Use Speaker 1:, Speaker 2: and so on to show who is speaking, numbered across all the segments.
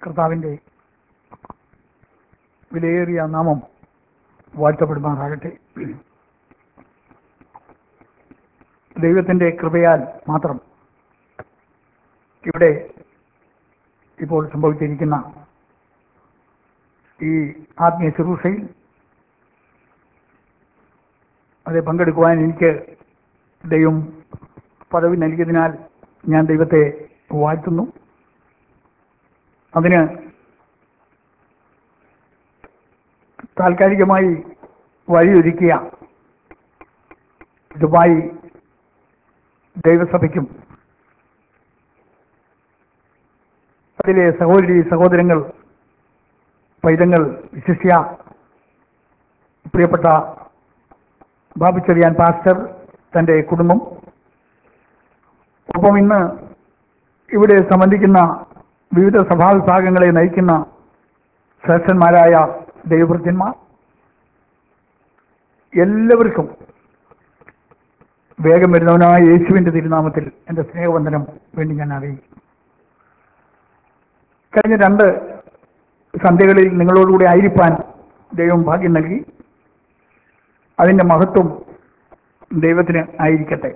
Speaker 1: കർത്താവിൻ്റെ വിലയേറിയ നാമം വാഴ്ത്തപ്പെടുമാറാകട്ടെ ദൈവത്തിൻ്റെ കൃപയാൽ മാത്രം ഇവിടെ ഇപ്പോൾ സംഭവിച്ചിരിക്കുന്ന ഈ ആത്മീയ ശുശ്രൂഷയിൽ അത് പങ്കെടുക്കുവാൻ എനിക്ക് ദൈവം പദവി നൽകിയതിനാൽ ഞാൻ ദൈവത്തെ വാഴ്ത്തുന്നു അതിന് താൽക്കാലികമായി വഴിയൊരുക്കിയ ദുബായ് ദൈവസഭയ്ക്കും അതിലെ സഹോദരി സഹോദരങ്ങൾ പൈതങ്ങൾ വിശിഷ്യ പ്രിയപ്പെട്ട ബാബുച്ചെറിയാൻ പാസ്റ്റർ തൻ്റെ കുടുംബം ഒപ്പം ഇന്ന് ഇവിടെ സംബന്ധിക്കുന്ന വിവിധ സഭാവിഭാഗങ്ങളെ നയിക്കുന്ന ശ്രേഷ്ഠന്മാരായ ദൈവഭൃത്യന്മാർ എല്ലാവർക്കും വേഗം വരുന്നവനായ യേശുവിൻ്റെ തിരുനാമത്തിൽ എൻ്റെ സ്നേഹവന്ദനം വേണ്ടി ഞാൻ അറിയിക്കും കഴിഞ്ഞ രണ്ട് സന്ധ്യകളിൽ നിങ്ങളോടുകൂടി ആയിരിക്കാൻ ദൈവം ഭാഗ്യം നൽകി അതിൻ്റെ മഹത്വം ദൈവത്തിന് ആയിരിക്കട്ടെ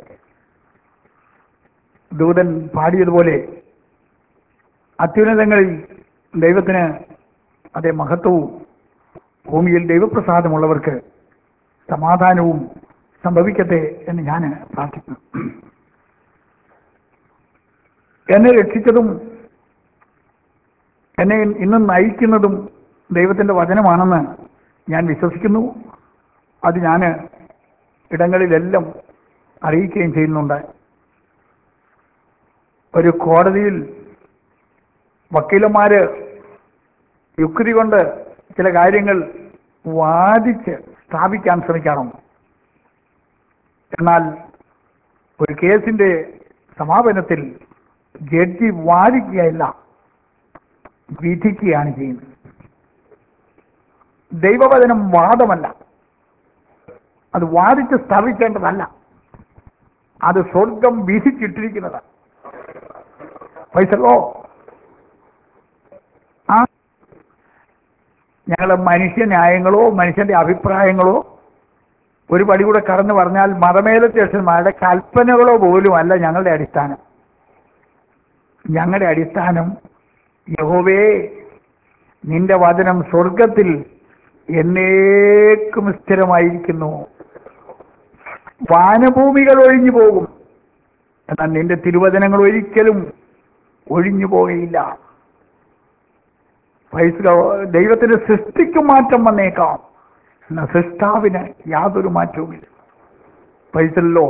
Speaker 1: ദൂതൻ പാടിയതുപോലെ അത്യുന്നതങ്ങളിൽ ദൈവത്തിന് അതേ മഹത്വവും ഭൂമിയിൽ ദൈവപ്രസാദമുള്ളവർക്ക് സമാധാനവും സംഭവിക്കട്ടെ എന്ന് ഞാൻ പ്രാർത്ഥിക്കുന്നു എന്നെ രക്ഷിച്ചതും എന്നെ ഇന്ന് നയിക്കുന്നതും ദൈവത്തിൻ്റെ വചനമാണെന്ന് ഞാൻ വിശ്വസിക്കുന്നു അത് ഞാൻ ഇടങ്ങളിലെല്ലാം അറിയിക്കുകയും ചെയ്യുന്നുണ്ട് ഒരു കോടതിയിൽ വക്കീലന്മാര് യുക്തി കൊണ്ട് ചില കാര്യങ്ങൾ വാദിച്ച് സ്ഥാപിക്കാൻ ശ്രമിക്കാറുണ്ട് എന്നാൽ ഒരു കേസിന്റെ സമാപനത്തിൽ ജഡ്ജി വാദിക്കുകയല്ല വിധിക്കുകയാണ് ചെയ്യുന്നത് ദൈവവചനം വാദമല്ല അത് വാദിച്ച് സ്ഥാപിക്കേണ്ടതല്ല അത് സ്വർഗം വിധിച്ചിട്ടിരിക്കുന്നതാണ് പൈസല്ലോ ആ ഞങ്ങൾ മനുഷ്യ ന്യായങ്ങളോ മനുഷ്യന്റെ അഭിപ്രായങ്ങളോ ഒരു പടി കൂടെ കടന്നു പറഞ്ഞാൽ മതമേലധ്യക്ഷന്മാരുടെ കൽപ്പനകളോ പോലും അല്ല ഞങ്ങളുടെ അടിസ്ഥാനം ഞങ്ങളുടെ അടിസ്ഥാനം യഹോവേ നിന്റെ വചനം സ്വർഗത്തിൽ എന്നേക്കും സ്ഥിരമായിരിക്കുന്നു വാനഭൂമികൾ ഒഴിഞ്ഞു പോകും എന്നാൽ നിന്റെ തിരുവചനങ്ങൾ ഒരിക്കലും ഒഴിഞ്ഞു പോകയില്ല പൈസ ദൈവത്തിന്റെ സൃഷ്ടിക്ക് മാറ്റം വന്നേക്കാം എന്നാൽ സൃഷ്ടാവിന് യാതൊരു മാറ്റവുമില്ല പൈസല്ലോ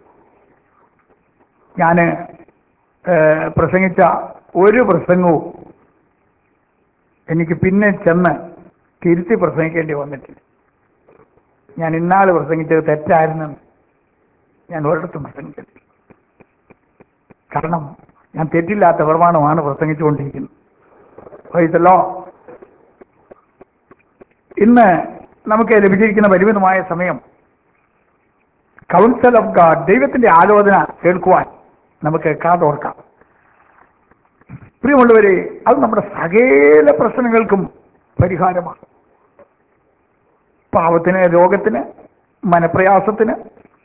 Speaker 1: ഞാൻ പ്രസംഗിച്ച ഒരു പ്രസംഗവും എനിക്ക് പിന്നെ ചെന്ന് തിരുത്തി പ്രസംഗിക്കേണ്ടി വന്നിട്ടില്ല ഞാൻ ഇന്നാൾ പ്രസംഗിച്ചത് തെറ്റായിരുന്നെന്ന് ഞാൻ ഒരിടത്തും പ്രസംഗിച്ചിട്ടില്ല കാരണം ഞാൻ തെറ്റില്ലാത്ത പ്രമാണമാണ് പ്രസംഗിച്ചുകൊണ്ടിരിക്കുന്നത് വൈസല്ലോ ഇന്ന് നമുക്ക് ലഭിച്ചിരിക്കുന്ന പരിമിതമായ സമയം കൗൺസിൽ ഓഫ് ഗാഡ് ദൈവത്തിന്റെ ആലോചന കേൾക്കുവാൻ നമുക്ക് കാതോർക്കാം പ്രിയമുള്ളവരെ അത് നമ്മുടെ സകല പ്രശ്നങ്ങൾക്കും പരിഹാരമാണ് പാവത്തിന് രോഗത്തിന് മനപ്രയാസത്തിന്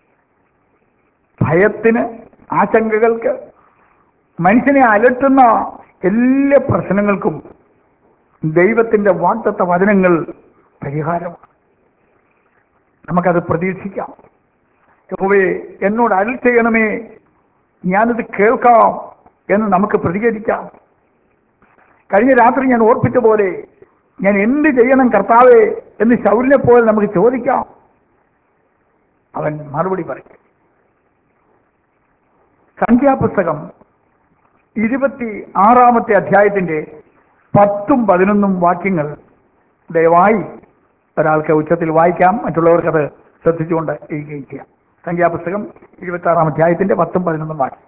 Speaker 1: ഭയത്തിന് ആശങ്കകൾക്ക് മനുഷ്യനെ അലട്ടുന്ന എല്ലാ പ്രശ്നങ്ങൾക്കും ദൈവത്തിന്റെ വാഗ്ദത്ത വചനങ്ങൾ പരിഹാരമാണ് നമുക്കത് പ്രതീക്ഷിക്കാം യഹോവേ എന്നോട് അരുൾ ചെയ്യണമേ ഞാനത് കേൾക്കാം എന്ന് നമുക്ക് പ്രതികരിക്കാം കഴിഞ്ഞ രാത്രി ഞാൻ ഓർപ്പിച്ച പോലെ ഞാൻ എന്ത് ചെയ്യണം കർത്താവേ എന്ന് ശൗരിനെ പോലെ നമുക്ക് ചോദിക്കാം അവൻ മറുപടി പറയും സംഖ്യാപുസ്തകം ഇരുപത്തി ആറാമത്തെ അധ്യായത്തിന്റെ പത്തും പതിനൊന്നും വാക്യങ്ങൾ ദയവായി ഒരാൾക്ക് ഉച്ചത്തിൽ വായിക്കാം മറ്റുള്ളവർക്കത് ശ്രദ്ധിച്ചുകൊണ്ട് ഇരിക്കുകയും ചെയ്യാം സംഖ്യാപുസ്തകം ഇരുപത്തി ആറാം അധ്യായത്തിന്റെ പത്തും പതിനൊന്നും വാക്യം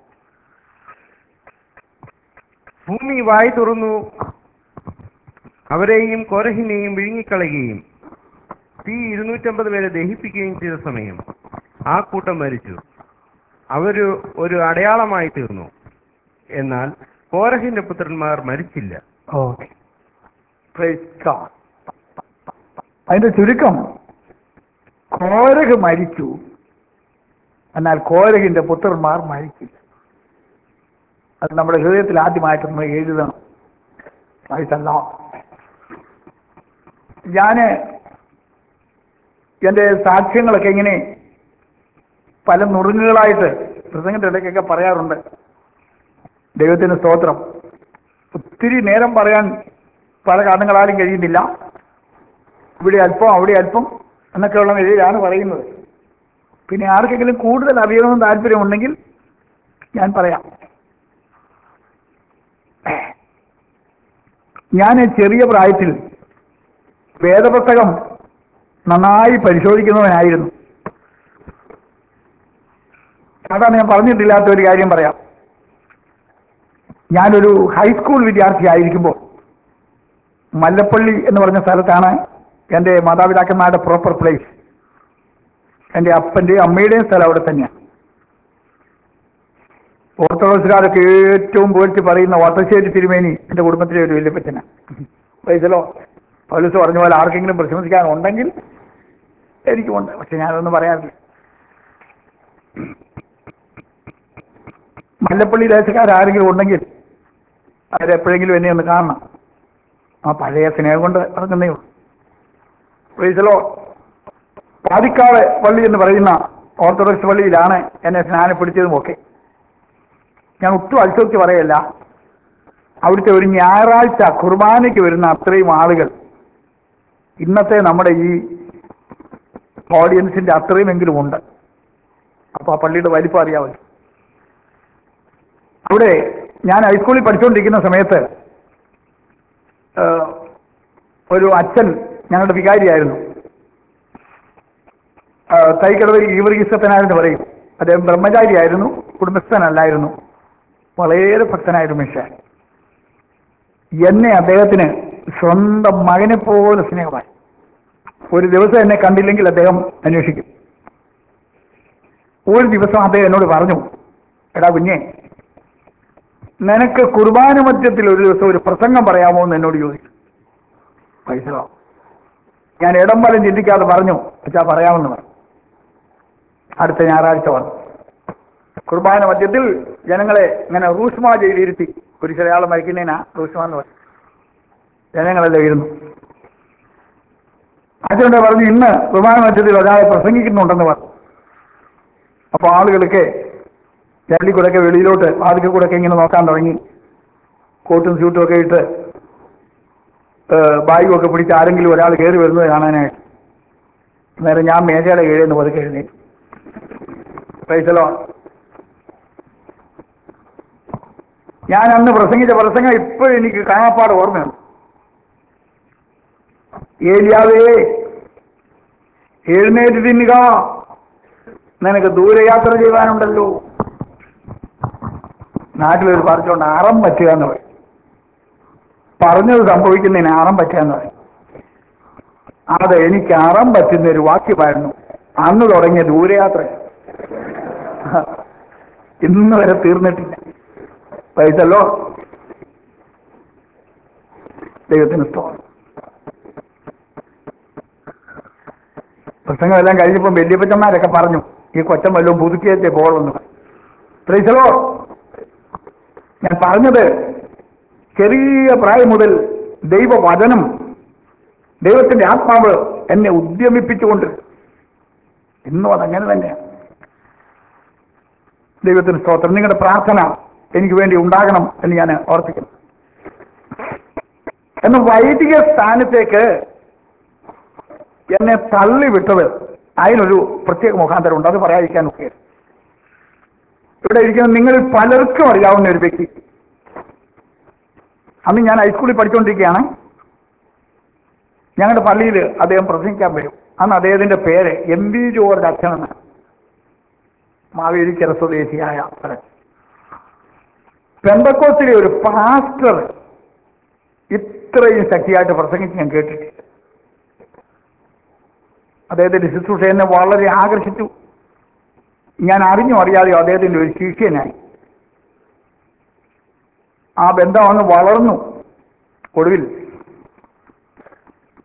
Speaker 2: ഭൂമി വായി തുറന്നു അവരെയും കോരഹിനെയും വിഴുങ്ങിക്കളയുകയും തീ ഇരുന്നൂറ്റമ്പത് പേരെ ദഹിപ്പിക്കുകയും ചെയ്ത സമയം ആ കൂട്ടം മരിച്ചു അവര് ഒരു അടയാളമായി തീർന്നു എന്നാൽ കോരഹിന്റെ പുത്രന്മാർ മരിച്ചില്ല
Speaker 1: ഓക്കെ Praise God. അതിന്റെ ചുരുക്കം കോരക് മരിച്ചു എന്നാൽ കോരകിന്റെ പുത്രന്മാർ മരിച്ചില്ല അത് നമ്മുടെ ഹൃദയത്തിൽ ആദ്യമായിട്ട് നമ്മൾ എഴുതണം ആയിട്ടല്ല ഞാന് എന്റെ സാക്ഷ്യങ്ങളൊക്കെ ഇങ്ങനെ പല നുറുങ്ങുകളായിട്ട് പ്രസംഗത്തിന്റെ ഇടയ്ക്കൊക്കെ പറയാറുണ്ട് ദൈവത്തിന് സ്തോത്രം ഒത്തിരി നേരം പറയാൻ പല കാരണങ്ങളാലും കഴിയുന്നില്ല ഇവിടെ അല്പം അവിടെ അല്പം എന്നൊക്കെയുള്ള നിലയിലാണ് പറയുന്നത് പിന്നെ ആർക്കെങ്കിലും കൂടുതൽ അറിയണമെന്ന് താല്പര്യമുണ്ടെങ്കിൽ ഞാൻ പറയാം ഞാൻ ചെറിയ പ്രായത്തിൽ വേദപുസ്തകം നന്നായി പരിശോധിക്കുന്നവനായിരുന്നു സാധാരണ ഞാൻ പറഞ്ഞിട്ടില്ലാത്ത ഒരു കാര്യം പറയാം ഞാനൊരു ഹൈസ്കൂൾ വിദ്യാർത്ഥിയായിരിക്കുമ്പോൾ മല്ലപ്പള്ളി എന്ന് പറഞ്ഞ സ്ഥലത്താണ് എൻ്റെ മാതാപിതാക്കന്മാരുടെ പ്രോപ്പർ പ്ലേസ് എൻ്റെ അപ്പൻ്റെയും അമ്മയുടെയും സ്ഥലം അവിടെ തന്നെയാണ് ഓർത്തഡോക്സുകാരൊക്കെ ഏറ്റവും പുകഴ്ത്തി പറയുന്ന വട്ടശ്ശേരി തിരുമേനി എൻ്റെ കുടുംബത്തിലെ ഒരു വല്യപ്പച്ചനാണ് പൈസലോ പൗലൂസ് പറഞ്ഞ പോലെ ആർക്കെങ്കിലും പ്രശംസിക്കാനുണ്ടെങ്കിൽ എനിക്കുമുണ്ട് പക്ഷെ ഞാനതൊന്നും പറയാറില്ല മല്ലപ്പള്ളി ദേശക്കാരാരെങ്കിലും ഉണ്ടെങ്കിൽ അവരെപ്പോഴെങ്കിലും എന്നെ ഒന്ന് കാണണം ആ പഴയ സ്നേഹം കൊണ്ട് ഇറങ്ങുന്നേ ഉള്ളൂ പ്രൈസലോ പാതിക്കാവ് പള്ളി എന്ന് പറയുന്ന ഓർത്തഡോക്സ് പള്ളിയിലാണ് എന്നെ സ്നാനപ്പെടുത്തിയതും ഒക്കെ ഞാൻ ഒട്ടും അത്സോച്ച് പറയല്ല അവിടുത്തെ ഒരു ഞായറാഴ്ച കുർബാനയ്ക്ക് വരുന്ന അത്രയും ആളുകൾ ഇന്നത്തെ നമ്മുടെ ഈ ഓഡിയൻസിന്റെ അത്രയുമെങ്കിലും ഉണ്ട് അപ്പൊ ആ പള്ളിയുടെ വലിപ്പം അറിയാമല്ലോ അവിടെ ഞാൻ ഹൈസ്കൂളിൽ പഠിച്ചുകൊണ്ടിരിക്കുന്ന സമയത്ത് ഏഹ്, ഒരു അച്ഛൻ ഞങ്ങളുടെ വികാരിയായിരുന്നു ഏഹ്, തൈക്കടവരി ഈവർഗീസത്തനായെന്ന് പറയും അദ്ദേഹം ബ്രഹ്മചാരിയായിരുന്നു കുടുംബസ്ഥനല്ലായിരുന്നു വളരെ ഭക്തനായൊരു മനുഷ്യൻ എന്നെ അദ്ദേഹത്തിന് സ്വന്തം മകനെ പോലെ സ്നേഹമായി ഒരു ദിവസം എന്നെ കണ്ടില്ലെങ്കിൽ അദ്ദേഹം അന്വേഷിക്കും ഒരു ദിവസം അദ്ദേഹം എന്നോട് പറഞ്ഞു എടാ കുഞ്ഞെ നിനക്ക് കുർബാന മധ്യത്തിൽ ഒരു ദിവസം ഒരു പ്രസംഗം പറയാമോ എന്ന് എന്നോട് ചോദിച്ചു പൈസ ഞാൻ ഇടം വലം ചിന്തിക്കാതെ പറഞ്ഞു അച്ഛാ പറയാമെന്ന് പറഞ്ഞു അടുത്ത ഞായറാഴ്ച വന്നു കുർബാന മധ്യത്തിൽ ജനങ്ങളെ ഇങ്ങനെ റൂഷ്മ ചെയ്തിരുത്തി ഒരു ചെറിയാൾ മരിക്കുന്നതിനാ റൂഷ്മ എന്ന് പറഞ്ഞു ജനങ്ങളെല്ലാം ഇരുന്നു അച്ഛനെ പറഞ്ഞു ഇന്ന് കുർബാന മധ്യത്തിൽ ഒരാളെ പ്രസംഗിക്കുന്നുണ്ടെന്ന് പറഞ്ഞു അപ്പൊ ആളുകളൊക്കെ ജനലിൽ കൂടെ ഒക്കെ വെളിയിലോട്ട് വാതിക്കൽ കൂടെ ഒക്കെ ഇങ്ങനെ നോക്കാൻ തുടങ്ങി കോട്ടും സ്യൂട്ടും ഒക്കെ ഇട്ട് ബാഗും ഒക്കെ പിടിച്ച് ആരെങ്കിലും ഒരാൾ കയറി വരുന്നത് കാണാനായിട്ട് നേരെ ഞാൻ മേശയുടെ കീഴിൽ നിന്ന് പതുക്കെ എഴുന്നേറ്റു പൈസലോ ഞാൻ അന്ന് പ്രസംഗിച്ച പ്രസംഗം ഇപ്പോഴും എനിക്ക് കാണാപ്പാട് ഓർമ്മയുണ്ട് ഏലിയാവേ എഴുന്നേറ്റ് തിന്നുക നിനക്ക് ദൂരയാത്ര ചെയ്യുവാനുണ്ടല്ലോ നാട്ടിലൊരു പറഞ്ഞുകൊണ്ട് അറം പറ്റുക എന്ന് പറയും പറഞ്ഞത് സംഭവിക്കുന്നതിന് അറം പറ്റുക എന്ന് പറയും അത് എനിക്ക് അറം പറ്റുന്ന ഒരു വാക്യമായിരുന്നു അന്ന് തുടങ്ങിയ ദൂരയാത്ര ഇന്ന് വരെ തീർന്നിട്ടില്ല പൈസല്ലോ ദൈവത്തിന് സ്തോത്രം പ്രസംഗമെല്ലാം കഴിഞ്ഞപ്പോൾ വല്യപ്പച്ചന്മാരൊക്കെ പറഞ്ഞു ഈ കൊച്ചൻ വല്ലതും പുതുക്കിയത്തെ പോകണമെന്ന് പ്രൈസലോ ഞാൻ പറഞ്ഞത് ചെറിയ പ്രായം മുതൽ ദൈവവചനം ദൈവത്തിന്റെ ആത്മാവ് എന്നെ ഉദ്യമിപ്പിച്ചുകൊണ്ട് ഇന്നും അതങ്ങനെ തന്നെയാണ് ദൈവത്തിന് സ്തോത്രം നിങ്ങളുടെ പ്രാർത്ഥന എനിക്ക് വേണ്ടി ഉണ്ടാകണം എന്ന് ഞാൻ ഓർപ്പിക്കുന്നു എന്ന് വൈദിക സ്ഥാനത്തേക്ക് എന്നെ തള്ളിവിട്ടത് അതിനൊരു പ്രത്യേക മുഖാന്തരം ഉണ്ട് അത് പറയാതിരിക്കാൻ ഒക്കെ ഇവിടെ ഇരിക്കുന്ന നിങ്ങളിൽ പലർക്കും അറിയാവുന്ന ഒരു വ്യക്തി അന്ന് ഞാൻ ഹൈസ്കൂളിൽ പഠിച്ചുകൊണ്ടിരിക്കുകയാണ് ഞങ്ങളുടെ പള്ളിയിൽ അദ്ദേഹം പ്രസംഗിക്കാൻ വരും അന്ന് അദ്ദേഹത്തിന്റെ പേര് എം വി ജോർജ് അച്ഛൻ എന്ന് മാവേലിക്കര സ്വദേശിയായ അച്ഛൻ പെന്തക്കോത്തിലെ ഒരു പാസ്റ്റർ ഇത്രയും ശക്തിയായിട്ട് പ്രസംഗിച്ച് ഞാൻ കേട്ടിട്ടില്ല അദ്ദേഹത്തിന്റെ ശുശ്രൂഷ എന്നെ വളരെ ആകർഷിച്ചു ഞാൻ അറിഞ്ഞു അറിയാതെയോ അദ്ദേഹത്തിന്റെ ഒരു ശിഷ്യനായി ആ ബന്ധം അങ്ങ് വളർന്നു ഒടുവിൽ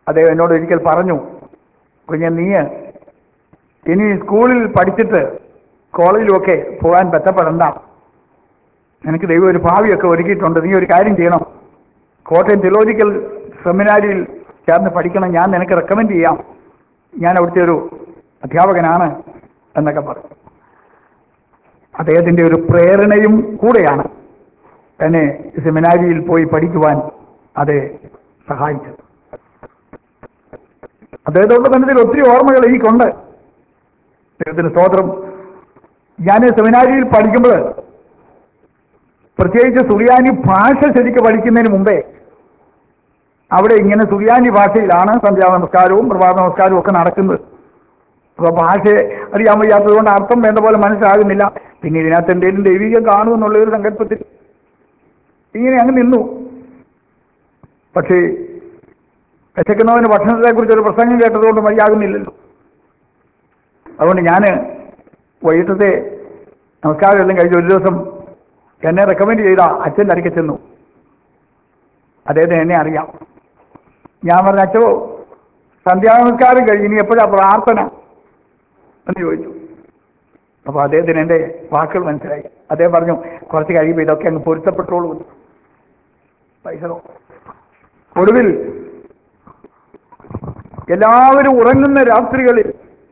Speaker 1: അദ്ദേഹം എന്നോട് ഒരിക്കൽ പറഞ്ഞു കുഞ്ഞെ നീ ഇനി സ്കൂളിൽ പഠിച്ചിട്ട് കോളേജിലുമൊക്കെ പോകാൻ ബന്ധപ്പെടണ്ട നിനക്ക് ദൈവം ഒരു ഭാവിയൊക്കെ ഒരുക്കിയിട്ടുണ്ട് നീ ഒരു കാര്യം ചെയ്യണം കോട്ടയം തിയോളജിക്കൽ സെമിനാരിയിൽ ചേർന്ന് പഠിക്കണം ഞാൻ നിനക്ക് റെക്കമെൻഡ് ചെയ്യാം ഞാൻ അവിടുത്തെ ഒരു അധ്യാപകനാണ് എന്നൊക്കെ പറഞ്ഞു അദ്ദേഹത്തിൻ്റെ ഒരു പ്രേരണയും കൂടെയാണ് എന്നെ സെമിനാരിയിൽ പോയി പഠിക്കുവാൻ അത് സഹായിച്ചത് അദ്ദേഹത്തോട് ബന്ധത്തിൽ ഒത്തിരി ഓർമ്മകൾ എനിക്കുണ്ട് അദ്ദേഹത്തിന് സ്തോത്രം ഞാൻ സെമിനാരിയിൽ പഠിക്കുമ്പോൾ പ്രത്യേകിച്ച് സുറിയാനി ഭാഷ ശരിക്ക് പഠിക്കുന്നതിന് മുമ്പേ അവിടെ ഇങ്ങനെ സുറിയാനി ഭാഷയിലാണ് സന്ധ്യാ നമസ്കാരവും പ്രഭാത നമസ്കാരവും ഒക്കെ നടക്കുന്നത് അപ്പൊ ഭാഷ അറിയാൻ വയ്യാത്തത് കൊണ്ട് അർത്ഥം വേണ്ട പോലെ മനസ്സിലാകുന്നില്ല പിന്നെ ഇതിനകത്ത് എന്തെങ്കിലും ദൈവികം കാണുമെന്നുള്ള ഒരു സങ്കല്പത്തിൽ ഇങ്ങനെ അങ്ങ് നിന്നു പക്ഷേ വിശക്കുന്നവന് ഭക്ഷണത്തെക്കുറിച്ച് ഒരു പ്രസംഗം കേട്ടതുകൊണ്ട് മതിയാകുന്നില്ലല്ലോ അതുകൊണ്ട് ഞാൻ വൈകിട്ടത്തെ നമസ്കാരം എല്ലാം കഴിഞ്ഞ് ഒരു ദിവസം എന്നെ റെക്കമെൻഡ് ചെയ്ത അച്ഛൻ്റെ അടുക്കെ ചെന്നു അദ്ദേഹത്തിന് എന്നെ അറിയാം ഞാൻ പറഞ്ഞ അച്ഛോ സന്ധ്യാനമസ്കാരം കഴിഞ്ഞ് ഇനി എപ്പോഴാ പ്രാർത്ഥന എന്ന് ചോദിച്ചു അപ്പോൾ അദ്ദേഹത്തിന് എൻ്റെ വാക്കുകൾ മനസ്സിലായി അദ്ദേഹം പറഞ്ഞു കുറച്ച് കഴിയുമ്പോൾ ഇതൊക്കെ അങ്ങ് പൊരുത്തപ്പെട്ടോളൂ എന്ന്. പൈസ ഒടുവിൽ എല്ലാവരും ഉറങ്ങുന്ന രാത്രികളിൽ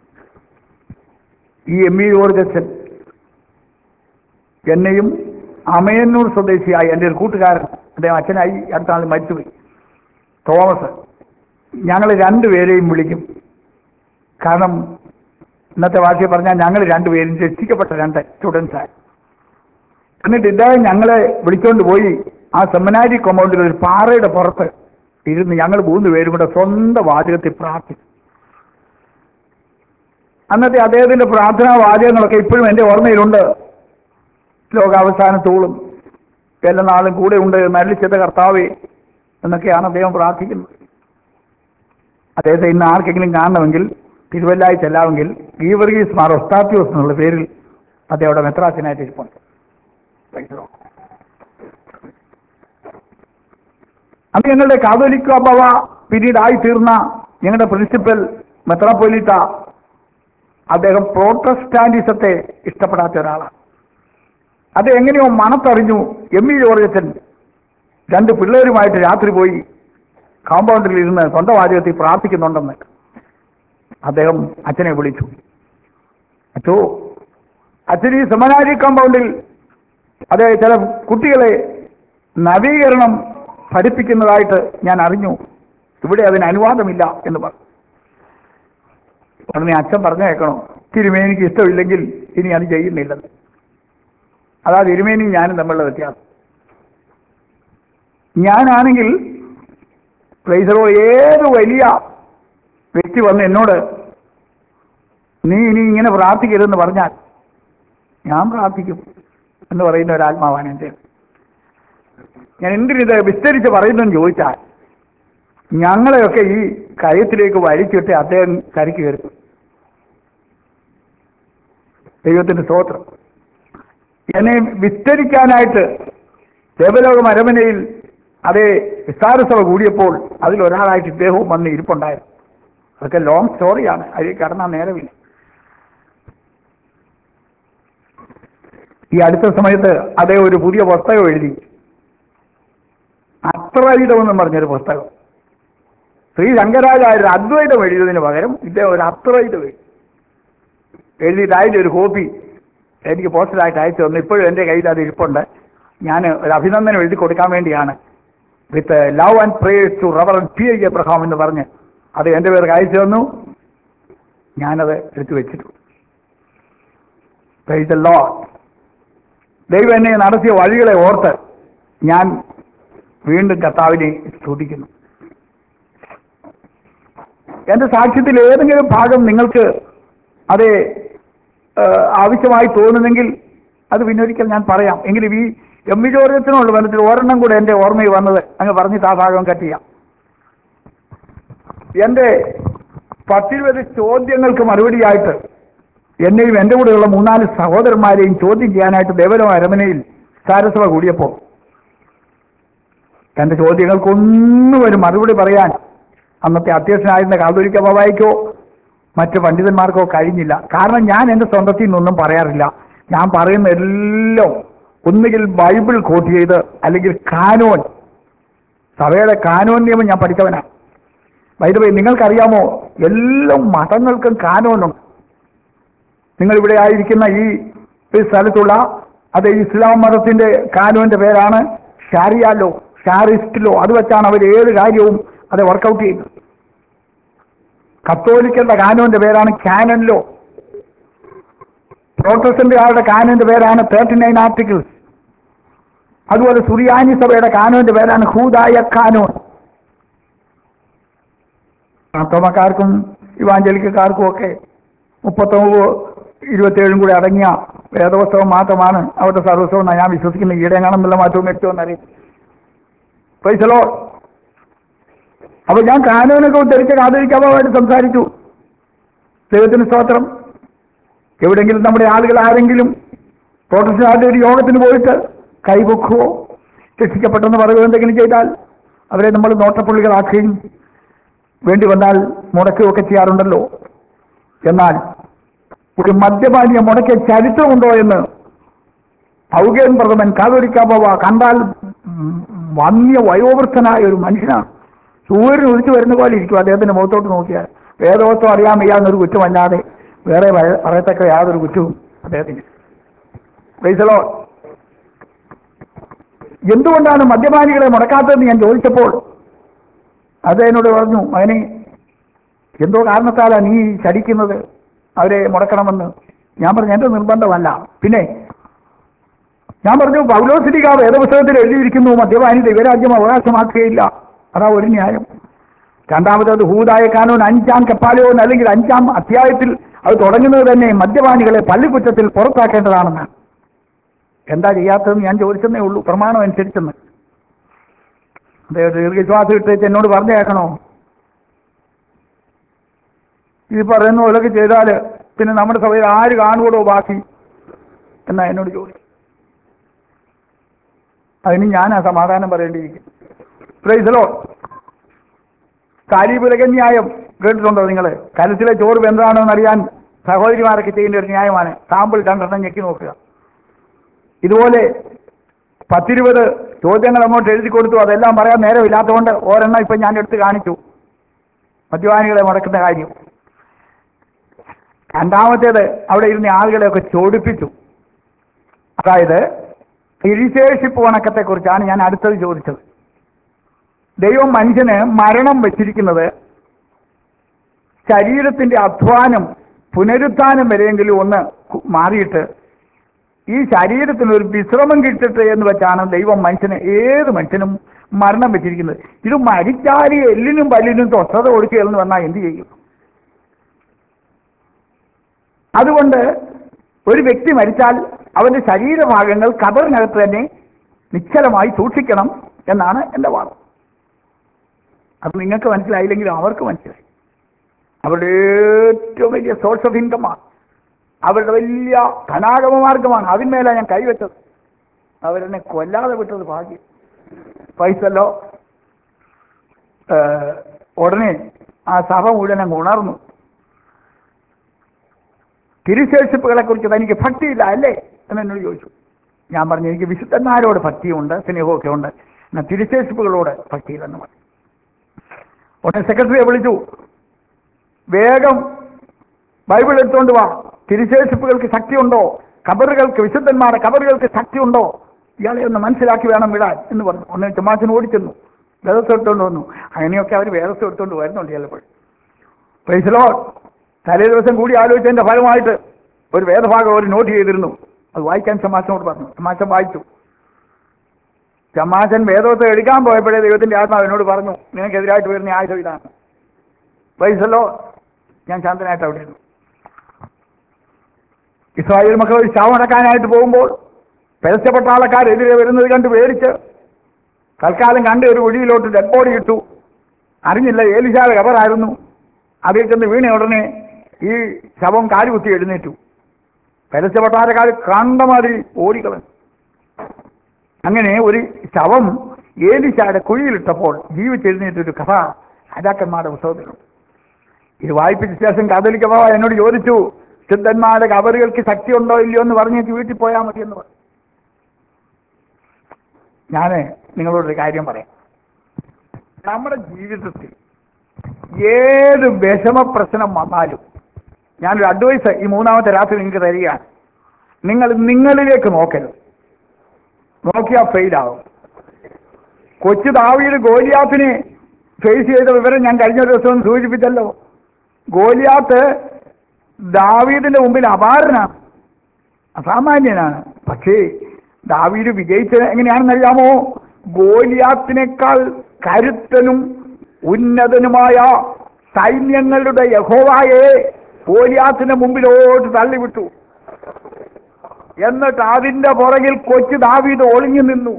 Speaker 1: ഈ എം ഇ ജോർജച്ചൻ എന്നെയും അമയന്നൂർ സ്വദേശിയായ എൻ്റെ ഒരു കൂട്ടുകാരൻ അദ്ദേഹം അച്ഛനായി അടുത്ത ആൾ മരിച്ചുപോയി തോമസ് ഞങ്ങൾ രണ്ടുപേരെയും വിളിക്കും കാരണം ഇന്നത്തെ ഭാഷയിൽ പറഞ്ഞാൽ ഞങ്ങൾ രണ്ടുപേരും രക്ഷിക്കപ്പെട്ട രണ്ട് സ്റ്റുഡൻസായി എന്നിട്ട് ഇദ്ദേഹം ഞങ്ങളെ വിളിച്ചുകൊണ്ട് പോയി ആ സെമിനാരി കൊമ്പൗണ്ടിൽ ഒരു പാറയുടെ പുറത്ത് ഇരുന്ന് ഞങ്ങൾ മൂന്ന് പേരും കൂടെ സ്വന്തം വാചകത്തിൽ പ്രാർത്ഥിച്ചു അന്നത്തെ അദ്ദേഹത്തിന്റെ പ്രാർത്ഥനാ വാചകങ്ങളൊക്കെ ഇപ്പോഴും എൻ്റെ ഓർമ്മയിലുണ്ട് ലോകാവസാനത്തോളും എല്ലാ നാളും കൂടെ ഉണ്ട് മരളിച്ചത് കർത്താവേ എന്നൊക്കെയാണ് അദ്ദേഹം പ്രാർത്ഥിക്കുന്നത് അദ്ദേഹത്തെ ഇന്ന് ആർക്കെങ്കിലും കാണണമെങ്കിൽ തിരുവല്ലായി ചെല്ലാമെങ്കിൽ ഗീവർഗീസ് മാർ ഒസ്താത്യോസ് എന്നുള്ള പേരിൽ അദ്ദേഹം അവിടെ മെത്രാസിനായിട്ട് ഇരിപ്പുണ്ട് അന്ന് ഞങ്ങളുടെ കാതോലിക്ക ബവ പിന്നീടായി തീർന്ന ഞങ്ങളുടെ പ്രിൻസിപ്പൽ മെത്രാപ്പൊലീത്ത അദ്ദേഹം പ്രോട്ടസ്റ്റാന്റിസത്തെ ഇഷ്ടപ്പെടാത്ത ഒരാളാണ് അത് എങ്ങനെയോ മണത്തറിഞ്ഞു എം ഇ ജോർജച്ചൻ രണ്ട് പിള്ളേരുമായിട്ട് രാത്രി പോയി കോമ്പൗണ്ടിൽ ഇരുന്ന് സ്വന്തം വാചകത്തിൽ പ്രാർത്ഥിക്കുന്നുണ്ടെന്ന് അദ്ദേഹം അച്ഛനെ വിളിച്ചു അച്ഛോ അച്ഛൻ ഈ സെമനാരി കോമ്പൗണ്ടിൽ അതെ ചില കുട്ടികളെ നവീകരണം പഠിപ്പിക്കുന്നതായിട്ട് ഞാൻ അറിഞ്ഞു ഇവിടെ അതിന് അനുവാദമില്ല എന്ന് പറഞ്ഞു ഉടനെ അച്ഛൻ പറഞ്ഞു കേൾക്കണം തിരുമേനിക്ക് ഇഷ്ടമില്ലെങ്കിൽ ഇനി അത് ചെയ്യുന്നില്ലെന്ന് അതാ തിരുമേനിയും ഞാനും തമ്മിലുള്ള വ്യത്യാസം ഞാനാണെങ്കിൽ പ്രൈസറോ ഏത് വലിയ വ്യക്തി വന്ന് എന്നോട് നീ ഇനി ഇങ്ങനെ പ്രാർത്ഥിക്കരുതെന്ന് പറഞ്ഞാൽ ഞാൻ പ്രാർത്ഥിക്കും എന്ന് പറയുന്ന ഒരാത്മാവാണ് എൻ്റെ ഞാൻ എന്തിനിത് വിസ്തരിച്ച് പറയുന്നെന്ന് ചോദിച്ചാൽ ഞങ്ങളെയൊക്കെ ഈ കയത്തിലേക്ക് വലിച്ചിട്ട് അദ്ദേഹം കരയ്ക്ക് കയറും ദൈവത്തിന്റെ സ്തോത്രം എന്നെ വിസ്തരിക്കാനായിട്ട് ദേവലോക അരമനയിൽ അതേ വിസ്താരസഭ കൂടിയപ്പോൾ അതിലൊരാളായിട്ട് ഇദ്ദേഹവും വന്ന് ഇരിപ്പുണ്ടായിരുന്നു അതൊക്കെ ലോങ് സ്റ്റോറിയാണ് അതിൽ കടന്നാൽ നേരമില്ല ഈ അടുത്ത സമയത്ത് അദ്ദേഹം ഒരു പുതിയ പുസ്തകം എഴുതി അത്രൈതം എന്നും പറഞ്ഞൊരു പുസ്തകം ശ്രീ ശങ്കരാചാര്യർ അദ്വൈതം എഴുതിയതിന് പകരം ഇദ്ദേഹം ഒരു അത്രൈതം എഴുതി എഴുതിയിട്ട് അതിൻ്റെ ഒരു കോപ്പി എനിക്ക് പോസ്റ്റലായിട്ട് അയച്ചു തന്നു ഇപ്പോഴും എൻ്റെ കയ്യിൽ അത് ഇരിപ്പുണ്ട് ഞാൻ ഒരു അഭിനന്ദനം എഴുതി കൊടുക്കാൻ വേണ്ടിയാണ് with love and prayers to rev P I Abraham എന്ന് പറഞ്ഞ് അത് എൻ്റെ പേർക്ക് അയച്ചു തന്നു ഞാനത് എടുത്തു വെച്ചിട്ടു Praise the Lord. ദൈവം എന്നെ നടത്തിയ വഴികളെ ഓർത്ത് ഞാൻ വീണ്ടും കർത്താവിനെ സ്തുതിക്കുന്നു എന്റെ സാക്ഷ്യത്തിൽ ഏതെങ്കിലും ഭാഗം നിങ്ങൾക്ക് അത് ആവശ്യമായി തോന്നുന്നെങ്കിൽ അത് പിന്നൊരിക്കൽ ഞാൻ പറയാം എങ്കിലും ഈ എം വി ജോർജത്തിനുള്ള ബന്ധത്തിൽ ഒരെണ്ണം കൂടെ എൻ്റെ ഓർമ്മയിൽ വന്നത് അങ്ങ് പറഞ്ഞിട്ട് ആ ഭാഗം കട്ട് ചെയ്യാം എൻ്റെ പത്തിരുപത് ചോദ്യങ്ങൾക്ക് മറുപടിയായിട്ട് എന്നെയും എൻ്റെ കൂടെയുള്ള മൂന്നാല് സഹോദരന്മാരെയും ചോദ്യം ചെയ്യാനായിട്ട് ദേവലോ അരമനയിൽ സാരസഭ കൂടിയപ്പോൾ എൻ്റെ ചോദ്യങ്ങൾക്കൊന്നും ഒരു മറുപടി പറയാൻ അന്നത്തെ അധ്യക്ഷനായിരുന്ന കാതോലിക്ക ബാബായ്ക്കോ മറ്റ് പണ്ഡിതന്മാർക്കോ കഴിഞ്ഞില്ല കാരണം ഞാൻ എൻ്റെ സ്വന്തത്തിൽ നിന്നൊന്നും പറയാറില്ല ഞാൻ പറയുന്ന എല്ലാം ഒന്നുകിൽ ബൈബിൾ കോട്ട് ചെയ്ത് അല്ലെങ്കിൽ കാനോൻ സഭയുടെ കാനോൻ നിയമം ഞാൻ പഠിച്ചവനാണ് വൈദ്യവേ നിങ്ങൾക്കറിയാമോ എല്ലാ മതങ്ങൾക്കും കാനോനുണ്ട് നിങ്ങൾ ഇവിടെ ആയിരിക്കുന്ന ഈ ഈ സ്ഥലത്തുള്ള അത് ഇസ്ലാം മതത്തിന്റെ കാനോന്റെ പേരാണ് ഷാരിയാലോ ഷാറിസ്റ്റിലോ അത് വെച്ചാണ് അവർ ഏത് കാര്യവും അത് വർക്കൗട്ട് ചെയ്യുന്നത് കത്തോലിക്കന്റെ കാനോന്റെ പേരാണ് കാനൻലോ പ്രോട്ടസ്റ്റന്റുകാരുടെ കാനോന്റെ പേരാണ് തേർട്ടി നയൻ ആർട്ടിക്കിൾസ് അതുപോലെ സുറിയാനി സഭയുടെ കാനോന്റെ പേരാണ് ഹൂദായ കാനോൻ മാർത്തോമക്കാർക്കും ഇവാഞ്ചലിക്കാർക്കും ഒക്കെ മുപ്പത്തൊമ്പത് ഇരുപത്തിയേഴും കൂടി അടങ്ങിയ വേദപുസ്തകം മാത്രമാണ് അവരുടെ സർവസ്വം എന്നാണ് ഞാൻ വിശ്വസിക്കുന്നത് ഈടെ കാണുന്നില്ല മാറ്റവും വ്യക്തവും അറിയും പൈസലോ അപ്പൊ ഞാൻ കാനൂനൊക്കെ ഉദ്ധരിച്ച് കാതോലിക്കാവുമായിട്ട് സംസാരിച്ചു ദൈവത്തിന് സ്തോത്രം എവിടെങ്കിലും നമ്മുടെ ആളുകൾ ആരെങ്കിലും പ്രോട്ടസ്റ്റന്റ് ഒരു യോഗത്തിന് പോയിട്ട് കൈപൊക്കുവോ രക്ഷിക്കപ്പെട്ടെന്ന് പറയുകയോ എന്തെങ്കിലും ചെയ്താൽ അവരെ നമ്മൾ നോട്ടപ്പുള്ളികളാക്കുകയും വേണ്ടി വന്നാൽ മുടക്കുകയൊക്കെ ചെയ്യാറുണ്ടല്ലോ എന്നാൽ ഒരു മദ്യപാനിയെ മുടക്കിയ ചരിത്രമുണ്ടോ എന്ന് ഔഗേൻ പ്രഥമൻ കാതോലിക്കാബാവ കണ്ടാൽ ഉം, വന്യ വയോവൃദ്ധനായ ഒരു മനുഷ്യനാണ് സൂര്യൻ ഉദിച്ചു വരുന്ന പോലെ ഇരിക്കും അദ്ദേഹത്തിന്റെ മുഖത്തോട്ട് നോക്കിയാൽ വേദവത്വം അറിയാൻ വയ്യാവുന്നൊരു കുറ്റമല്ലാതെ വേറെ പറയ- പറയത്തക്ക യാതൊരു കുറ്റവും അദ്ദേഹത്തിന് പ്രൈസലോ എന്തുകൊണ്ടാണ് മദ്യപാനികളെ മുടക്കാത്തതെന്ന് ഞാൻ ചോദിച്ചപ്പോൾ അത് എന്നോട് പറഞ്ഞു മകനെ എന്തോ കാരണത്താലാണ് നീ ശടിക്കുന്നത് അവരെ മുടക്കണമെന്ന് ഞാൻ പറഞ്ഞു എന്റെ നിർബന്ധമല്ല പിന്നെ ഞാൻ പറഞ്ഞു പൗലോസിലിക വേദപുസ്തകത്തിൽ എഴുതിയിരിക്കുന്നു മദ്യപാനി ദൈവരാജ്യം അവകാശമാക്കുകയില്ല അതാ ഒരു ന്യായം രണ്ടാമത്തത് ഹൂദായ കാനൂൻ അഞ്ചാം കപ്പാലോൻ അല്ലെങ്കിൽ അഞ്ചാം അധ്യായത്തിൽ അത് തുടങ്ങുന്നത് തന്നെ മദ്യപാനികളെ പള്ളിക്കുറ്റത്തിൽ പുറത്താക്കേണ്ടതാണെന്നാണ് എന്താ ചെയ്യാത്തതെന്ന് ഞാൻ ചോദിച്ചെന്നേ ഉള്ളൂ പ്രമാണം അനുസരിച്ചെന്ന് അദ്ദേഹം ദീർഘശ്വാസം ഇട്ടേച്ച് എന്നോട് പറഞ്ഞേക്കണോ ഈ പറയുന്ന പോലൊക്കെ ചെയ്താൽ പിന്നെ നമ്മുടെ സഭയിൽ ആര് കാണുകൂടോ ബാക്കി എന്നാ എന്നോട് ചോദിച്ചു അതിന് ഞാനാ സമാധാനം പറയേണ്ടിയിരിക്കും പ്രൈസലോ കാരീപുരക ന്യായം കേട്ടിട്ടുണ്ടോ നിങ്ങൾ കലത്തിലെ ചോറ് വെന്താണോ എന്നറിയാൻ സഹോദരിമാരൊക്കെ ചെയ്യുന്ന ഒരു ന്യായമാണ് സാമ്പിൾ രണ്ടെണ്ണം ഞെക്കി നോക്കുക ഇതുപോലെ പത്തിരുപത് ചോദ്യങ്ങൾ അങ്ങോട്ട് എഴുതി കൊടുത്തു അതെല്ലാം പറയാൻ നേരമില്ലാത്തതുകൊണ്ട് ഒരെണ്ണം ഇപ്പം ഞാൻ എടുത്ത് കാണിച്ചു മദ്യപാനികളെ മുടക്കുന്ന കാര്യം രണ്ടാമത്തേത് അവിടെ ഇരുന്ന ആളുകളെയൊക്കെ ചോടിപ്പിച്ചു അതായത് തിരിശേഷിപ്പ് വണക്കത്തെക്കുറിച്ചാണ് ഞാൻ അടുത്തത് ചോദിച്ചത് ദൈവം മനുഷ്യന് മരണം വെച്ചിരിക്കുന്നത് ശരീരത്തിന്റെ അധ്വാനം പുനരുത്ഥാനം വരെയെങ്കിലും ഒന്ന് കു- മാറിയിട്ട് ഈ ശരീരത്തിന് ഒരു വിശ്രമം കിട്ടട്ടെ എന്ന് വെച്ചാണ് ദൈവം മനുഷ്യന് ഏത് മനുഷ്യനും മരണം വെച്ചിരിക്കുന്നത് ഇത് മരിച്ചാല് എല്ലിനും പല്ലിനും സ്വസ്ഥത കൊടുക്കുകയെന്ന് വന്നാൽ എന്ത് ചെയ്യും അതുകൊണ്ട് ഒരു വ്യക്തി മരിച്ചാൽ അവന്റെ ശരീരഭാഗങ്ങൾ കബറിനകത്ത് തന്നെ നിശ്ചലമായി സൂക്ഷിക്കണം എന്നാണ് എൻ്റെ വാദം അത് നിങ്ങൾക്ക് മനസ്സിലായില്ലെങ്കിലും അവർക്ക് മനസ്സിലായി അവരുടെ ഏറ്റവും വലിയ സോഴ്സ് ഓഫ് ഇൻകമാണ് അവരുടെ വലിയ ധനാഗമ മാർഗമാണ് അതിന്മേലാണ് ഞാൻ കൈവച്ചത് അവരെന്നെ കൊല്ലാതെ വിട്ടത് ഭാഗ്യം പൈസല്ലോ ഏഹ്, ഉടനെ ആ സഭ മുഴുവൻ അങ്ങ് ഉണർന്നു തിരുശേഷിപ്പുകളെ കുറിച്ച് തനിക്ക് ഭക്തിയില്ല അല്ലേ എന്ന് എന്നോട് ചോദിച്ചു ഞാൻ പറഞ്ഞു എനിക്ക് വിശുദ്ധന്മാരോട് ഭക്തിയുണ്ട് സ്നേഹമൊക്കെ ഉണ്ട് എന്നാൽ തിരുശേഷിപ്പുകളോട് ഭക്തിയില്ലെന്ന് പറഞ്ഞു ഉടനെ സെക്രട്ടറിയെ വിളിച്ചു വേഗം ബൈബിൾ എടുത്തുകൊണ്ട് വാ തിരുശേഷിപ്പുകൾക്ക് ശക്തിയുണ്ടോ കബറുകൾക്ക് വിശുദ്ധന്മാരുടെ കബറുകൾക്ക് ശക്തിയുണ്ടോ ഇയാളെ ഒന്ന് മനസ്സിലാക്കി വേണം വിടാൻ എന്ന് പറഞ്ഞു ഒന്ന് ചുമ്മാസിന് ഓടിച്ചെന്നു വേദസ് എടുത്തുകൊണ്ട് വന്നു അങ്ങനെയൊക്കെ അവർ വേദസ് എടുത്തുകൊണ്ട് വരുന്നുണ്ട് ചിലപ്പോൾ പൈസലോ തലേ ദിവസം കൂടി ആലോചിച്ചതിന്റെ ഫലമായിട്ട് ഒരു വേദഭാഗം ഒരു നോട്ട് ചെയ്തിരുന്നു അത് വായിക്കാൻ ചമാശനോട് പറഞ്ഞു ചമാശൻ വായിച്ചു ചമാശൻ വേദത്തെ എടുക്കാൻ പോയപ്പോഴേ ദൈവത്തിന്റെ ആത്മാവ് എന്നോട് പറഞ്ഞു നിനക്കെതിരായിട്ട് വരുന്ന ആയുധം ഇതാണ് പൈസലോ ഞാൻ ശാന്തനായിട്ട് അവിടെ ഇരുന്നു ഇസ്രായേൽ മക്കൾ ഒരു ശവമടക്കാനായിട്ട് പോകുമ്പോൾ പെരസ്യപ്പെട്ട ആൾക്കാരെതിരെ വരുന്നത് കണ്ട് പേടിച്ച് തൽക്കാലം കണ്ട് ഒരു ഒഴിയിലോട്ട് ഡെഡ് ബോഡി ഇട്ടു അറിഞ്ഞില്ല ഏലിശാല കബറായിരുന്നു അതിൽ ചെന്ന് വീണ ഉടനെ ഈ ശവം കാലുകുത്തി എഴുന്നേറ്റു പരസ്യപട്ടാരക്കാർ കണ്ടമാതിരി ഓടിക്കളഞ്ഞു അങ്ങനെ ഒരു ശവം ഏലിശായുടെ കുഴിയിലിട്ടപ്പോൾ ജീവിച്ചെഴുന്നേറ്റൊരു കഥ രാജാക്കന്മാരുടെ പുസ്തകത്തിലുണ്ട് ഇത് വായിപ്പിച്ച ശേഷം കാതോലിക്ക ബാബ എന്നോട് ചോദിച്ചു സിദ്ധന്മാരുടെ കവറുകൾക്ക് ശക്തി ഉണ്ടോ ഇല്ലയോ എന്ന് പറഞ്ഞേക്ക് വീട്ടിൽ പോയാൽ മതി എന്ന് പറഞ്ഞു ഞാൻ നിങ്ങളോടൊരു കാര്യം പറയാം നമ്മുടെ ജീവിതത്തിൽ ഏത് വിഷമ പ്രശ്നം വന്നാലും ഞാനൊരു അഡ്വൈസ് ഈ മൂന്നാമത്തെ രാത്രി നിങ്ങൾക്ക് തരികയാണ് നിങ്ങൾ നിങ്ങളിലേക്ക് നോക്കരുത് നോക്കിയാൽ ഫെയിലാവും കൊച്ചു ദാവീദ് ഗോലിയാത്തിനെ ഫേസ് ചെയ്ത വിവരം ഞാൻ കഴിഞ്ഞ ദിവസം സൂചിപ്പിച്ചല്ലോ ഗോലിയാത്ത് ദാവീദിന്റെ മുമ്പിൽ അപാരനാണ് അസാമാന്യനാണ് പക്ഷേ ദാവീദ് വിജയിച്ചത് എങ്ങനെയാണെന്നറിയാമോ ഗോലിയാത്തിനേക്കാൾ കരുത്തനും ഉന്നതനുമായ സൈന്യങ്ങളുടെ യഹോവായെ ഗോലിയാത്തിന്റെ മുമ്പിലോട്ട് തള്ളിവിട്ടു എന്നിട്ട് അതിന്റെ പുറകിൽ കൊച്ചു ദാവീദ് ഒളിഞ്ഞു നിന്നു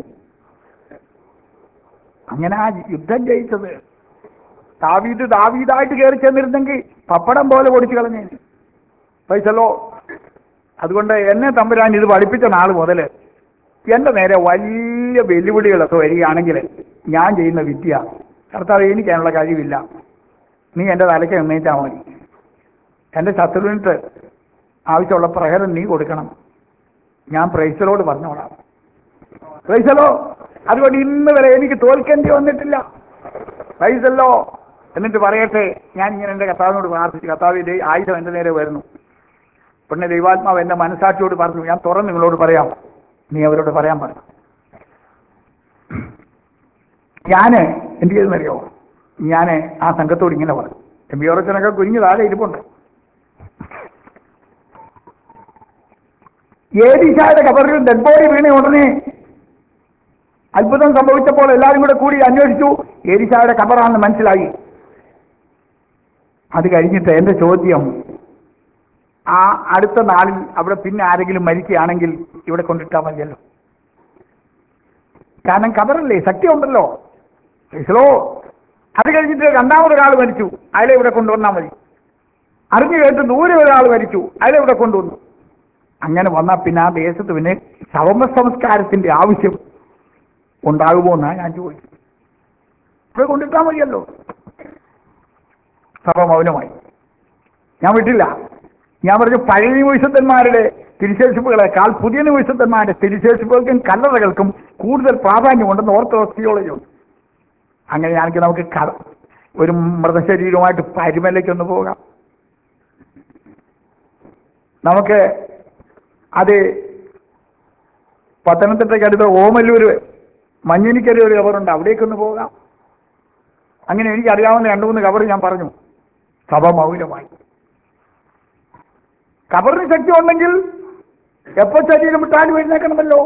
Speaker 1: അങ്ങനെ ആ യുദ്ധം ജയിച്ചത് ദാവീദ് ദാവീദായിട്ട് കയറി ചെന്നിരുന്നെങ്കിൽ പപ്പടം പോലെ പൊടിച്ചു കളഞ്ഞേന് പൈസല്ലോ അതുകൊണ്ട് എന്നെ തമ്പുരാൻ ഇത് പഠിപ്പിച്ച നാൾ മുതൽ എൻ്റെ നേരെ വലിയ വെല്ലുവിളികളൊക്കെ വരികയാണെങ്കിൽ ഞാൻ ചെയ്യുന്ന വിദ്യ കർത്താവ് എനിക്ക് അതിനുള്ള കഴിവില്ല നീ എൻ്റെ തലയ്ക്ക് എണ്ണീറ്റാൽ മതി എൻ്റെ ശത്രുവിനിട്ട് ആവശ്യമുള്ള പ്രഹരം നീ കൊടുക്കണം ഞാൻ പ്രൈസലോട് പറഞ്ഞോളാം പ്രൈസലോ അതുകൊണ്ട് ഇന്ന് വരെ എനിക്ക് തോൽക്കേണ്ടി വന്നിട്ടില്ല പ്രൈസല്ലോ എന്നിട്ട് പറയട്ടെ ഞാൻ ഇങ്ങനെ എൻ്റെ കർത്താവിനോട് പ്രാർത്ഥിച്ചു കർത്താവിൻ്റെ ആയുധം എൻ്റെ നേരെ വരുന്നു പിന്നെ ദൈവാത്മാവ് എൻ്റെ മനസാക്ഷിയോട് പറഞ്ഞു ഞാൻ തുറന്ന് നിങ്ങളോട് പറയാം നീ അവരോട് പറയാൻ പറഞ്ഞു ഞാന് എന്ത് ചെയ്തെന്നറിയോ ഞാൻ ആ സംഘത്തോട് ഇങ്ങനെ പറഞ്ഞു എം ബി ഓറച്ചനൊക്കെ കുഞ്ഞു താഴെ ഇരിപ്പുണ്ട് ഏലീശായുടെ കബറിൽ ഡെഡ് ബോഡി വീണ ഉടനെ അത്ഭുതം സംഭവിച്ചപ്പോൾ എല്ലാവരും കൂടെ കൂടി അന്വേഷിച്ചു ഏലീശായുടെ കബറാണെന്ന് മനസ്സിലായി അത് കഴിഞ്ഞിട്ട് എന്റെ ചോദ്യം ആ അടുത്ത നാളിൽ അവിടെ പിന്നെ ആരെങ്കിലും മരിക്കുകയാണെങ്കിൽ ഇവിടെ കൊണ്ടിട്ടാൽ മതിയല്ലോ കാരണം കബറല്ലേ ശക്തി ഉണ്ടല്ലോ ഹലോ അത് കഴിഞ്ഞിട്ട് രണ്ടാമതൊരാൾ മരിച്ചു അയാളെ ഇവിടെ കൊണ്ടുവന്നാൽ മതി അറിഞ്ഞു കേട്ട് ദൂരെ ഒരാൾ മരിച്ചു അയാളെ ഇവിടെ കൊണ്ടുവന്നു അങ്ങനെ വന്നാൽ പിന്നെ ആ ദേശത്ത് പിന്നെ ശവമ സംസ്കാരത്തിന്റെ ആവശ്യം ഉണ്ടാകുമോ എന്നാ ഞാൻ ചോദിച്ചു ഇവിടെ കൊണ്ടിട്ടാൽ മതിയല്ലോ സഭ മൗനമായി ഞാൻ വിട്ടില്ല ഞാൻ പറഞ്ഞു പഴയ നിമിഷത്തന്മാരുടെ തിരിശേഷിപ്പുകളെക്കാൾ പുതിയ നിമിഷത്തന്മാരുടെ തിരിശേഷിപ്പുകൾക്കും കല്ലറകൾക്കും കൂടുതൽ പ്രാധാന്യമുണ്ടെന്ന് ഓർത്തഡോക്സ് തിയോളജി ഉണ്ട് അങ്ങനെയാണെങ്കിൽ നമുക്ക് ക- ഒരു മൃതശരീരവുമായിട്ട് പരിമലയ്ക്ക് ഒന്ന് പോകാം നമുക്ക് അത് പത്തനംതിട്ടയ്ക്ക് അടുത്ത ഓമല്ലൂര് മഞ്ഞിനിക്കര ഒരു കവറുണ്ട് അവിടേക്കൊന്ന് പോകാം അങ്ങനെ എനിക്ക് അറിയാവുന്ന രണ്ടു മൂന്ന് കവർ ഞാൻ പറഞ്ഞു സഭ മൗനമായി കബറിന് ശക്തി ഉണ്ടെങ്കിൽ എപ്പോ ശരീരം വിട്ടാലും എഴുന്നേക്കണമല്ലോ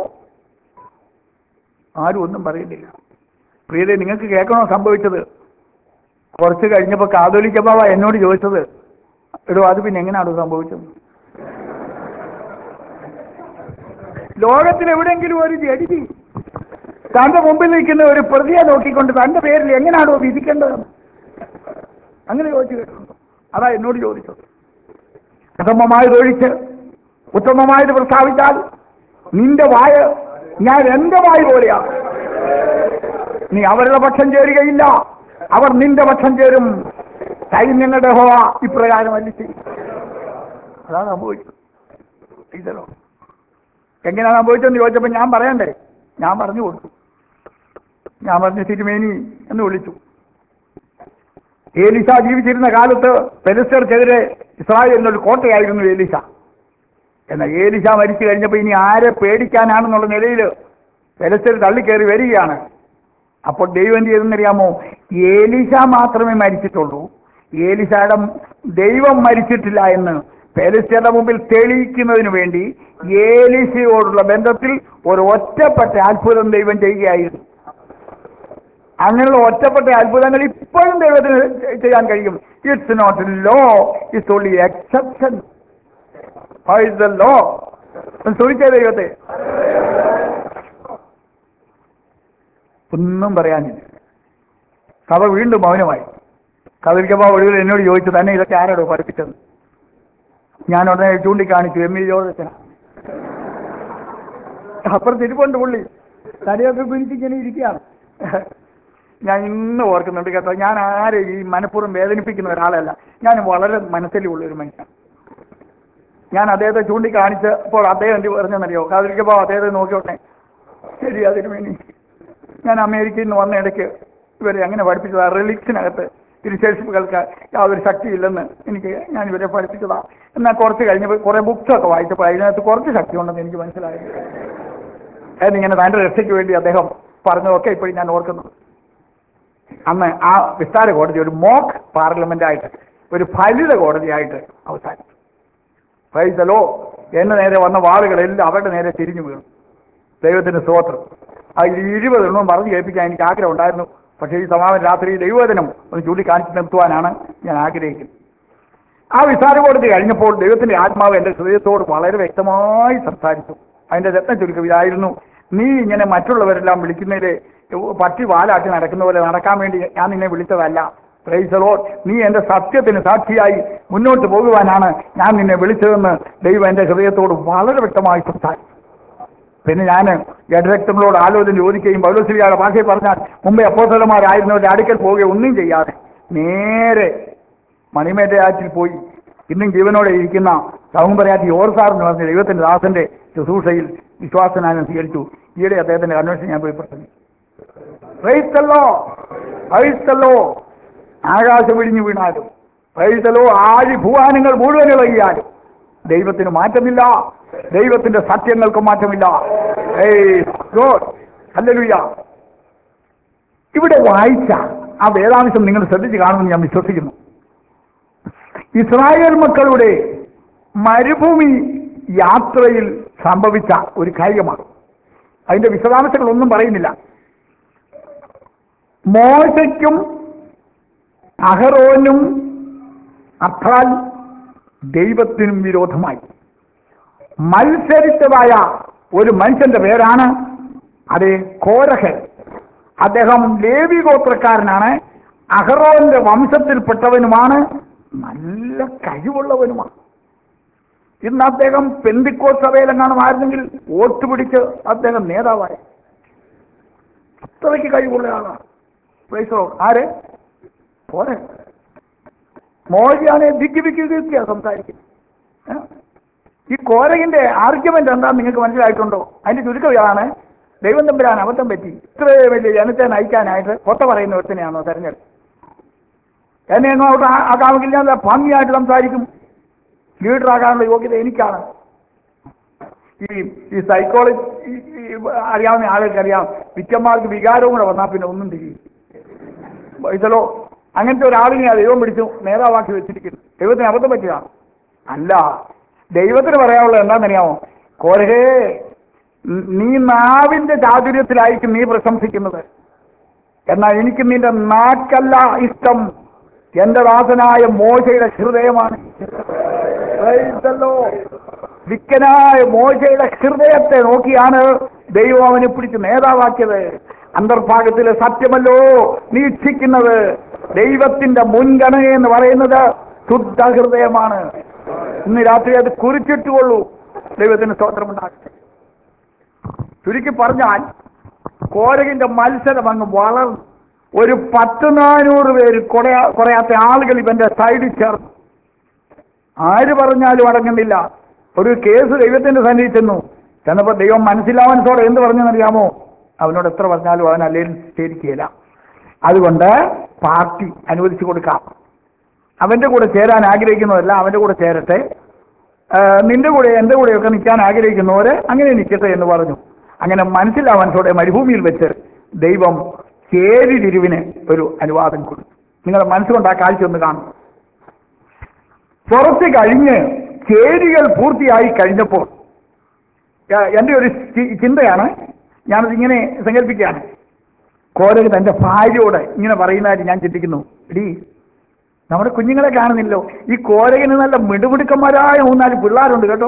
Speaker 1: ആരും ഒന്നും പറയുന്നില്ല പ്രിയരെ നിങ്ങൾക്ക് കേൾക്കണോ സംഭവിച്ചത് കുറച്ച് കഴിഞ്ഞപ്പോൾ കാതോലിക്ക ബാബ എന്നോട് ചോദിച്ചത് എടോ അത് പിന്നെ എങ്ങനെയാണോ സംഭവിച്ചത് ലോകത്തിൽ എവിടെയെങ്കിലും ഒരു ജഡ്ജി തന്റെ മുമ്പിൽ നിൽക്കുന്ന ഒരു പ്രതിയെ നോക്കിക്കൊണ്ട് തന്റെ പേരിൽ എങ്ങനെയാണോ വിധിക്കേണ്ടത് അങ്ങനെ ചോദിച്ചു കേട്ടിട്ടുണ്ടോ അതാ എന്നോട് ചോദിച്ചത് ഉത്തമമായതൊഴിച്ച് ഉത്തമമായത് പ്രസ്താവിച്ചാൽ നിന്റെ വായ ഞാൻ എന്റെ വായ പോലെയാണ് നീ അവരുടെ പക്ഷം ചേരുകയില്ല അവർ നിന്റെ പക്ഷം ചേരും സൈന്യങ്ങളുടെ ഹോവ ഇപ്രകാരം അല്ലിച്ച് അതാണ് സംഭവിച്ചത് ഇതല്ലോ എങ്ങനെയാ സംഭവിച്ചതെന്ന് ചോദിച്ചപ്പോൾ ഞാൻ പറയണ്ടേ ഞാൻ പറഞ്ഞു കൊടുത്തു ഞാൻ പറഞ്ഞു തിരുമേനി എന്ന് വിളിച്ചു ഏലിസ ജീവിച്ചിരുന്ന കാലത്ത് പെലിസ്റ്റർക്കെതിരെ ഇസ്രായേലിന്റെ ഒരു കോട്ടയായിരുന്നു ഏലിസ എന്നാൽ ഏലിസ മരിച്ചു കഴിഞ്ഞപ്പോൾ ഇനി ആരെ പേടിക്കാനാണെന്നുള്ള നിലയിൽ പെലിസ്റ്റർ തള്ളിക്കയറി വരികയാണ് അപ്പോൾ ദൈവം എന്ത് ചെയ്തെന്നറിയാമോ ഏലിസ മാത്രമേ മരിച്ചിട്ടുള്ളൂ ഏലിസയുടെ ദൈവം മരിച്ചിട്ടില്ല എന്ന് പെലിസ്റ്റയുടെ മുമ്പിൽ തെളിയിക്കുന്നതിന് വേണ്ടി ഏലിസയോടുള്ള ബന്ധത്തിൽ ഒരു ഒറ്റപ്പെട്ട അത്ഭുതം ദൈവം ചെയ്യുകയായിരുന്നു അങ്ങനെയുള്ള ഒറ്റപ്പെട്ട അത്ഭുതങ്ങൾ ഇപ്പോഴും ദൈവത്തിന് ചെയ്യാൻ കഴിയും it's not law it's only exception is the law ചോദിച്ചേ ദൈവത്തെ ഒന്നും പറയാനില്ല സഭ വീണ്ടും മൗനമായി കതിരിക്കപ്പ ഒടുവിൽ എന്നോട് ചോദിച്ചു തന്നെ ഇതൊക്കെ ആരോടോ പഠിപ്പിച്ചത് ഞാൻ ഉടനെ ചൂണ്ടിക്കാണിച്ചു എം ഇ ജോസഫിന അപ്പുറത്ത് ഇരിപ്പുണ്ട് പുള്ളി തലയൊക്കെ പിടിച്ച് ഇങ്ങനെ ഇരിക്കുകയാണ് ഞാൻ ഇന്ന് ഓർക്കുന്നുണ്ട് കേട്ടോ ഞാൻ ആരെ ഈ മനഃപൂർവ്വം വേദനിപ്പിക്കുന്ന ഒരാളല്ല ഞാൻ വളരെ മനസ്സിലുള്ള ഒരു മനുഷ്യൻ ഞാൻ അദ്ദേഹത്തെ ചൂണ്ടിക്കാണിച്ചപ്പോൾ അദ്ദേഹം എന്ത് പറഞ്ഞെന്നറിയോ കാതിരിക്കപ്പോൾ അദ്ദേഹത്തെ നോക്കിയോട്ടെ ശരി അതിന് വേണ്ടി ഞാൻ അമേരിക്കയിൽ നിന്ന് വന്ന ഇടയ്ക്ക് ഇവരെ അങ്ങനെ പഠിപ്പിച്ചതാ റിലിക്സിനകത്ത് തിരിച്ചേൽപ്പുകൾക്ക് യാതൊരു ശക്തിയില്ലെന്ന് എനിക്ക് ഞാൻ ഇവരെ പഠിപ്പിച്ചതാ എന്നാൽ കുറച്ച് കഴിഞ്ഞപ്പോൾ കുറെ ബുക്സൊക്കെ വായിച്ചപ്പോൾ അതിനകത്ത് കുറച്ച് ശക്തി ഉണ്ടെന്ന് എനിക്ക് മനസ്സിലായി എന്നിങ്ങനെ തന്റെ രക്ഷയ്ക്ക് വേണ്ടി അദ്ദേഹം പറഞ്ഞതൊക്കെ ഇപ്പോഴും ഞാൻ ഓർക്കുന്നു അന്ന് ആ വിസ്താര കോടതി ഒരു മോക്ക് പാർലമെന്റ് ആയിട്ട് ഒരു ഫലിത കോടതിയായിട്ട് അവസാനിച്ചു പ്രൈസലോ എന്നെ നേരെ വന്ന വാളുകളെല്ലാം അവരുടെ നേരെ തിരിഞ്ഞു വീണു ദൈവത്തിന്റെ സ്തോത്രം അതിൽ ഇരുപതെണ്ണം പറഞ്ഞു കേൾപ്പിക്കാൻ എനിക്ക് ആഗ്രഹം ഉണ്ടായിരുന്നു പക്ഷേ ഈ സമാപന രാത്രി ദൈവവചനം ഒന്ന് ചൂണ്ടിക്കാണിച്ച് നിർത്തുവാനാണ് ഞാൻ ആഗ്രഹിക്കുന്നത് ആ വിസ്താര കോടതി കഴിഞ്ഞപ്പോൾ ദൈവത്തിന്റെ ആത്മാവ് എന്റെ ഹൃദയത്തോട് വളരെ വ്യക്തമായി സംസാരിച്ചു അതിന്റെ രത്ന ചുരുക്കം ഇതായിരുന്നു നീ ഇങ്ങനെ മറ്റുള്ളവരെല്ലാം വിളിക്കുന്നതില് പട്ടി വാലാട്ടി നടക്കുന്ന പോലെ നടക്കാൻ വേണ്ടി ഞാൻ നിന്നെ വിളിച്ചതല്ല പ്രൈസലോ നീ എന്റെ സത്യത്തിന് സാക്ഷിയായി മുന്നോട്ട് പോകുവാനാണ് ഞാൻ നിന്നെ വിളിച്ചതെന്ന് ദൈവം എന്റെ ഹൃദയത്തോട് വളരെ വ്യക്തമായി സംസാരിച്ചു പിന്നെ ഞാൻ ജഡരക്തങ്ങളോട് ആലോചന ചോദിക്കുകയും പൗലോസ്ലിയുടെ ഭാഷയിൽ പറഞ്ഞാൽ മുമ്പേ അപ്പോസലന്മാരായിരുന്നവരുടെ അടുക്കൽ പോവുകയും ഒന്നും ചെയ്യാതെ നേരെ മണിമേറ്റയാറ്റിൽ പോയി ഇന്നും ജീവനോടെ ഇരിക്കുന്ന സൗമ്പരാറ്റി ഓർസാർ എന്ന് പറഞ്ഞ ദൈവത്തിന്റെ ദാസന്റെ ശുശ്രൂഷയിൽ വിശ്വാസനാനം സ്വീകരിച്ചു ഈയിടെ അദ്ദേഹത്തിന്റെ കൺവെൻഷൻ ഞാൻ പോയി പറഞ്ഞു ക്രൈസ്തല്ലോ ക്രൈസ്തല്ലോ ആകാശം വിഴിഞ്ഞു വീണാലും ക്രൈസ്തലോ ആഴി ഭൂവാനങ്ങൾ മുഴുവൻ ഇളകിയാലും ദൈവത്തിന് മാറ്റമില്ല ദൈവത്തിന്റെ സത്യങ്ങൾക്ക് മാറ്റമില്ല ഹല്ലേലൂയ ഇവിടെ വായിച്ച ആ വേദാംശം നിങ്ങൾ ശ്രദ്ധിച്ച് കാണുമെന്ന് ഞാൻ വിശ്വസിക്കുന്നു ഇസ്രായേൽ മക്കളുടെ മരുഭൂമി യാത്രയിൽ സംഭവിച്ച ഒരു കാര്യമാണ് അതിന്റെ വിശദാംശങ്ങളൊന്നും പറയുന്നില്ല മോശയ്ക്കും അഹറോനും അർത്ഥാൽ ദൈവത്തിനും വിരോധമായി മത്സരിച്ചതായ ഒരു മനുഷ്യന്റെ പേരാണ് അത് കോരഹൻ അദ്ദേഹം ലേവി ഗോത്രക്കാരനാണ് അഹറോന്റെ വംശത്തിൽപ്പെട്ടവനുമാണ് നല്ല കഴിവുള്ളവനുമാണ് ഇന്ന് അദ്ദേഹം പെന്തിക്കോ സഭയിലെങ്ങാനും ആയിരുന്നെങ്കിൽ വോട്ട് പിടിച്ച് അദ്ദേഹം നേതാവായ അത്രയ്ക്ക് കഴിവുള്ള ആളാണ് പ്രൈസോ ആര് പോരെ മോശിയാനെ ദിക്കി ദിക്കി ദിക്കിയാ സംസാരിക്കുന്നത് ഏ? ഈ കോരകിന്റെ ആർഗ്യുമെന്റ് എന്താ നിങ്ങൾക്ക് മനസ്സിലായിട്ടുണ്ടോ അതിന്റെ ചുരുക്കം ഇതാണ് ദൈവം തമ്പുരാൻ അബദ്ധം പറ്റി ഇത്രയും വലിയ ജനത്തെ നയിക്കാനായിട്ട് കൊത്ത പറയുന്ന ഒരുത്തനെയാണോ തെരഞ്ഞെടുപ്പ് എന്നെ അങ്ങോട്ട് ആ- ആകാമെങ്കിൽ ഞാൻ ഭംഗിയായിട്ട് സംസാരിക്കും ലീഡറാകാനുള്ള യോഗ്യത എനിക്കാണ് ഈ ഈ സൈക്കോളജി അറിയാവുന്ന ആളുകൾക്ക് അറിയാം വിറ്റന്മാർക്ക് വികാരവും കൂടെ വന്നാൽ പിന്നെ ഒന്നും തിരിയും ഇതല്ലോ അങ്ങനത്തെ ഒരാളിനെ ദൈവം പിടിച്ചു നേതാവാക്കി വെച്ചിരിക്കുന്നു ദൈവത്തിന് അബദ്ധം പറ്റിയതാണ് അല്ല ദൈവത്തിന് പറയാനുള്ളത് എന്താണെന്നറിയാമോ കോരഹേ നീ നാവിന്റെ ചാതുര്യത്തിലായിരിക്കും നീ പ്രശംസിക്കുന്നത് എന്നാൽ എനിക്ക് നിന്റെ നാക്കല്ല ഇഷ്ടം എന്റെ ദാസനായ മോശയുടെ ഹൃദയമാണ് Praise the Lord. വിക്കനായ മോശയുടെ ഹൃദയത്തെ നോക്കിയാണ് ദൈവം അവനെ പിടിച്ച് നേതാവാക്കിയത് അന്തർഭാഗത്തിലെ സത്യമല്ലോ നീ ഇച്ഛിക്കുന്നത് ദൈവത്തിന്റെ മുൻഗണന എന്ന് പറയുന്നത് ശുദ്ധ ഹൃദയമാണ് ഇന്ന് രാത്രി അത് കുറിച്ചിട്ടുകൊള്ളൂ ദൈവത്തിന് സ്തോത്രമുണ്ടാകട്ടെ ചുരുക്കി പറഞ്ഞാൽ കോരകിന്റെ മത്സരം അങ്ങ് വളർന്നു ഒരു പത്ത് നാനൂറ് പേര് കുറയാ കുറയാത്ത ആളുകൾ ഇവന്റെ സൈഡിൽ ചേർന്നു ആര് പറഞ്ഞാലും അടങ്ങുന്നില്ല ഒരു കേസ് ദൈവത്തിന്റെ സന്നിധി ചെന്നു ചെന്നപ്പോ ദൈവം മനസ്സിലാവനത്തോടെ എന്ത് പറഞ്ഞെന്നറിയാമോ അവനോട് എത്ര പറഞ്ഞാലും അവൻ അല്ലെങ്കിൽ ശരിക്കുകയില്ല അതുകൊണ്ട് പാർട്ടി അനുവദിച്ചു കൊടുക്കാം അവന്റെ കൂടെ ചേരാൻ ആഗ്രഹിക്കുന്നതല്ല അവന്റെ കൂടെ ചേരട്ടെ ആ, നിന്റെ കൂടെ എന്റെ കൂടെയൊക്കെ നിൽക്കാൻ ആഗ്രഹിക്കുന്നവര് അങ്ങനെ നിൽക്കട്ടെ എന്ന് പറഞ്ഞു അങ്ങനെ മനസ്സിലാവനത്തോടെ മരുഭൂമിയിൽ വെച്ച് ദൈവം ചേരി തിരിവിന് ഒരു അനുവാദം കൊടുത്തു നിങ്ങളുടെ മനസ്സുകൊണ്ട് ആ കാഴ്ച ഒന്ന് കാണും പുറത്ത് കഴിഞ്ഞ് ചേരികൾ പൂർത്തിയായി കഴിഞ്ഞപ്പോൾ ആ, എൻ്റെ ഒരു ചി- ചിന്തയാണ് ഞാനത് ഇങ്ങനെ സങ്കല്പിക്കുകയാണ് കോരക് തന്റെ ഭാര്യയോട് ഇങ്ങനെ പറയുന്നതായിട്ട് ഞാൻ ചിന്തിക്കുന്നു എടീ നമ്മുടെ കുഞ്ഞുങ്ങളെ കാണുന്നില്ലോ ഈ കോരകന് നല്ല മിടുമിടുക്കന്മാരായ മൂന്നാല് പിള്ളേരുണ്ട് കേട്ടോ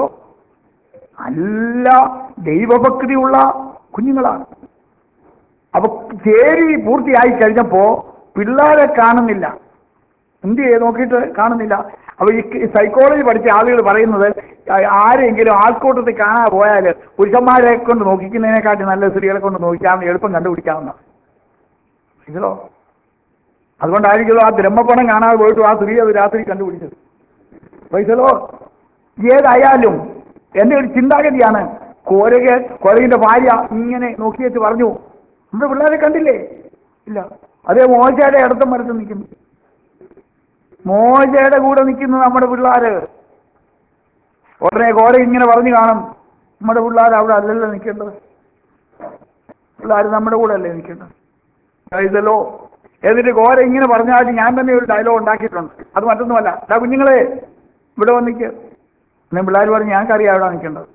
Speaker 1: നല്ല ദൈവഭക്തിയുള്ള കുഞ്ഞുങ്ങളാണ് അപ്പൊ ചേരി പൂർത്തിയായി കഴിഞ്ഞപ്പോ പിള്ളേരെ കാണുന്നില്ല എന്ത് ചെയ്ത് നോക്കിയിട്ട് കാണുന്നില്ല അപ്പൊ ഈ സൈക്കോളജി പഠിച്ച ആളുകൾ പറയുന്നത് ആ- ആരെങ്കിലും ആൾക്കൂട്ടത്തിൽ കാണാൻ പോയാൽ പുരുഷന്മാരെ കൊണ്ട് നോക്കിക്കുന്നതിനെക്കാട്ടി നല്ല സ്ത്രീകളെ കൊണ്ട് നോക്കിയാൽ എളുപ്പം കണ്ടുപിടിക്കാവുന്ന ഇതോ അതുകൊണ്ടായിരിക്കുമല്ലോ ആ ബ്രഹ്മപ്പണം കാണാതെ പോയിട്ട് ആ സ്ത്രീ അത് രാത്രി കണ്ടുപിടിച്ചത് പൈസലോ ഏതായാലും എന്റെ ഒരു ചിന്താഗതിയാണ് കോരക കോരകിന്റെ ഭാര്യ ഇങ്ങനെ നോക്കിയിട്ട് പറഞ്ഞു നമ്മുടെ പിള്ളേരെ കണ്ടില്ലേ ഇല്ല അതേ മോശയുടെ ഇടത്തും മരത്തും നിൽക്കുന്നു മോശയുടെ കൂടെ നിൽക്കുന്നു നമ്മുടെ പിള്ളേര് ഉടനെ കോര ഇങ്ങനെ പറഞ്ഞു കാണും നമ്മുടെ പിള്ളേർ അവിടെ അല്ലല്ലോ നിൽക്കേണ്ടത് പിള്ളേർ നമ്മുടെ കൂടെ അല്ലേ നിൽക്കേണ്ടത് ഇതല്ലോ എന്നിട്ട് കോര ഇങ്ങനെ പറഞ്ഞാൽ ഞാൻ തന്നെ ഒരു ഡയലോഗ് ഉണ്ടാക്കിയിട്ടുണ്ട് അത് മറ്റൊന്നുമല്ല ദാ കുഞ്ഞുങ്ങളെ ഇവിടെ വന്നിക്ക് എന്നെ പിള്ളേർ പറഞ്ഞു ഞങ്ങൾക്കറിയാം അവിടെ നിൽക്കേണ്ടത്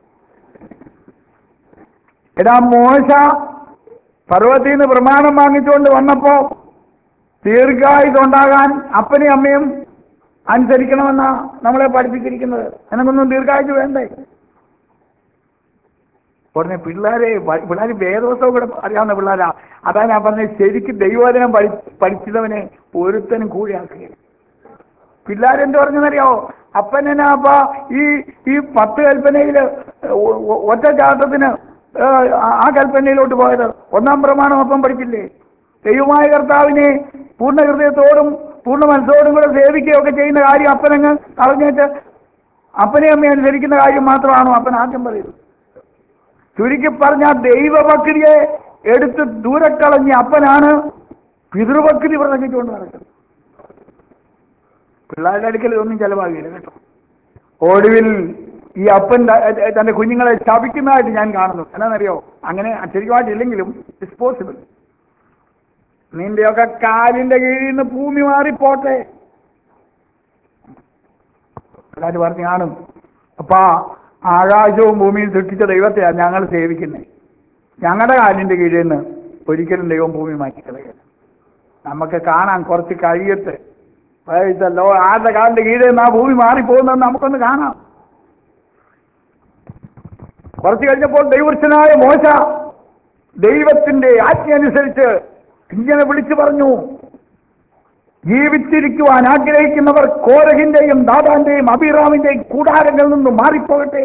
Speaker 1: എടാ മോശ പർവ്വത്തിൽ നിന്ന് പ്രമാണം വാങ്ങിച്ചുകൊണ്ട് വന്നപ്പോ ദീർഘായുസുണ്ടാകാൻ അപ്പനെയും അമ്മയും അനുസരിക്കണമെന്ന നമ്മളെ പഠിപ്പിച്ചിരിക്കുന്നത് എനിക്കൊന്നും ദീർഘായുസ് വേണ്ടേ ഉടനെ പിള്ളേരെ വ- പിള്ളേര് വേദവസവും കൂടെ അറിയാവുന്ന പിള്ളേരാ അതാ ഞാൻ പറഞ്ഞത് ശരിക്കും ദൈവവചനം പഠി പഠിച്ചവനെ ഒരുത്തനും കൂടിയാക്കുകയും പിള്ളേരെന്ത് പറഞ്ഞെന്നറിയോ അപ്പനെന്നാ അപ്പ ഈ ഈ പത്ത് കൽപ്പനയില് ഒ- ഒ- ഒറ്റ ചാട്ടത്തിന് ഏ, ആ- ആ കൽപ്പനയിലോട്ട് പോയത് ഒന്നാം പ്രമാണം അപ്പം പഠിച്ചില്ലേ ദൈവമായ കർത്താവിനെ പൂർണ്ണ ഹൃദയത്തോടും പൂർണ്ണ മനസ്സോടും കൂടെ സേവിക്കുകയൊക്കെ ചെയ്യുന്ന കാര്യം അപ്പനങ്ങ് കളഞ്ഞേച്ച് അപ്പനെ അമ്മയെ അനുസരിക്കുന്ന കാര്യം മാത്രമാണോ അപ്പൻ ആദ്യം പറയുന്നത് ചുരുക്കി പറഞ്ഞ ദൈവഭക്തിയെ എടുത്ത് ദൂരെ കളഞ്ഞ അപ്പനാണ് പിതൃഭക്തി പ്രസംഗിച്ചുകൊണ്ട് നടക്കുന്നത് പിള്ളേരുടെ അടുക്കൽ ഇതൊന്നും ചെലവാകില്ല കേട്ടോ ഒടുവിൽ ഈ അപ്പൻ ത- ത- തന്റെ കുഞ്ഞുങ്ങളെ ശപിക്കുന്നതായിട്ട് ഞാൻ കാണുന്നു എന്നാന്നറിയോ അങ്ങനെ അക്ഷരികമായിട്ടില്ലെങ്കിലും ഇറ്റ്സ് പോസിബിൾ നിന്റെയൊക്കെ കാലിന്റെ കീഴിൽ നിന്ന് ഭൂമി മാറിപ്പോട്ടെ പിള്ളേർ പറഞ്ഞു കാണും അപ്പാ ആകാശവും ഭൂമിയും സൃഷ്ടിച്ച ദൈവത്തെയാണ് ഞങ്ങൾ സേവിക്കുന്നത് ഞങ്ങളുടെ കാലിന്റെ കീഴിൽ നിന്ന് ഒരിക്കലും ദൈവം ഭൂമി മാറ്റി കളയരുത് നമുക്ക് കാണാം കുറച്ച് കഴിയട്ടെ ലോ ആരുടെ കാലിന്റെ കീഴിൽ നിന്ന് ആ ഭൂമി മാറിപ്പോകുന്നത് നമുക്കൊന്ന് കാണാം കുറച്ച് കഴിഞ്ഞപ്പോൾ ദൈവവൃക്ഷനായ മോശ ദൈവത്തിന്റെ ആജ്ഞ അനുസരിച്ച് ഇങ്ങനെ വിളിച്ചു പറഞ്ഞു ജീവിച്ചിരിക്കുവാൻ ആഗ്രഹിക്കുന്നവർ കോരഹിന്റെയും ദാദാന്റെയും അഭിറാമിന്റെയും കൂടാരങ്ങളിൽ നിന്ന് മാറിപ്പോകട്ടെ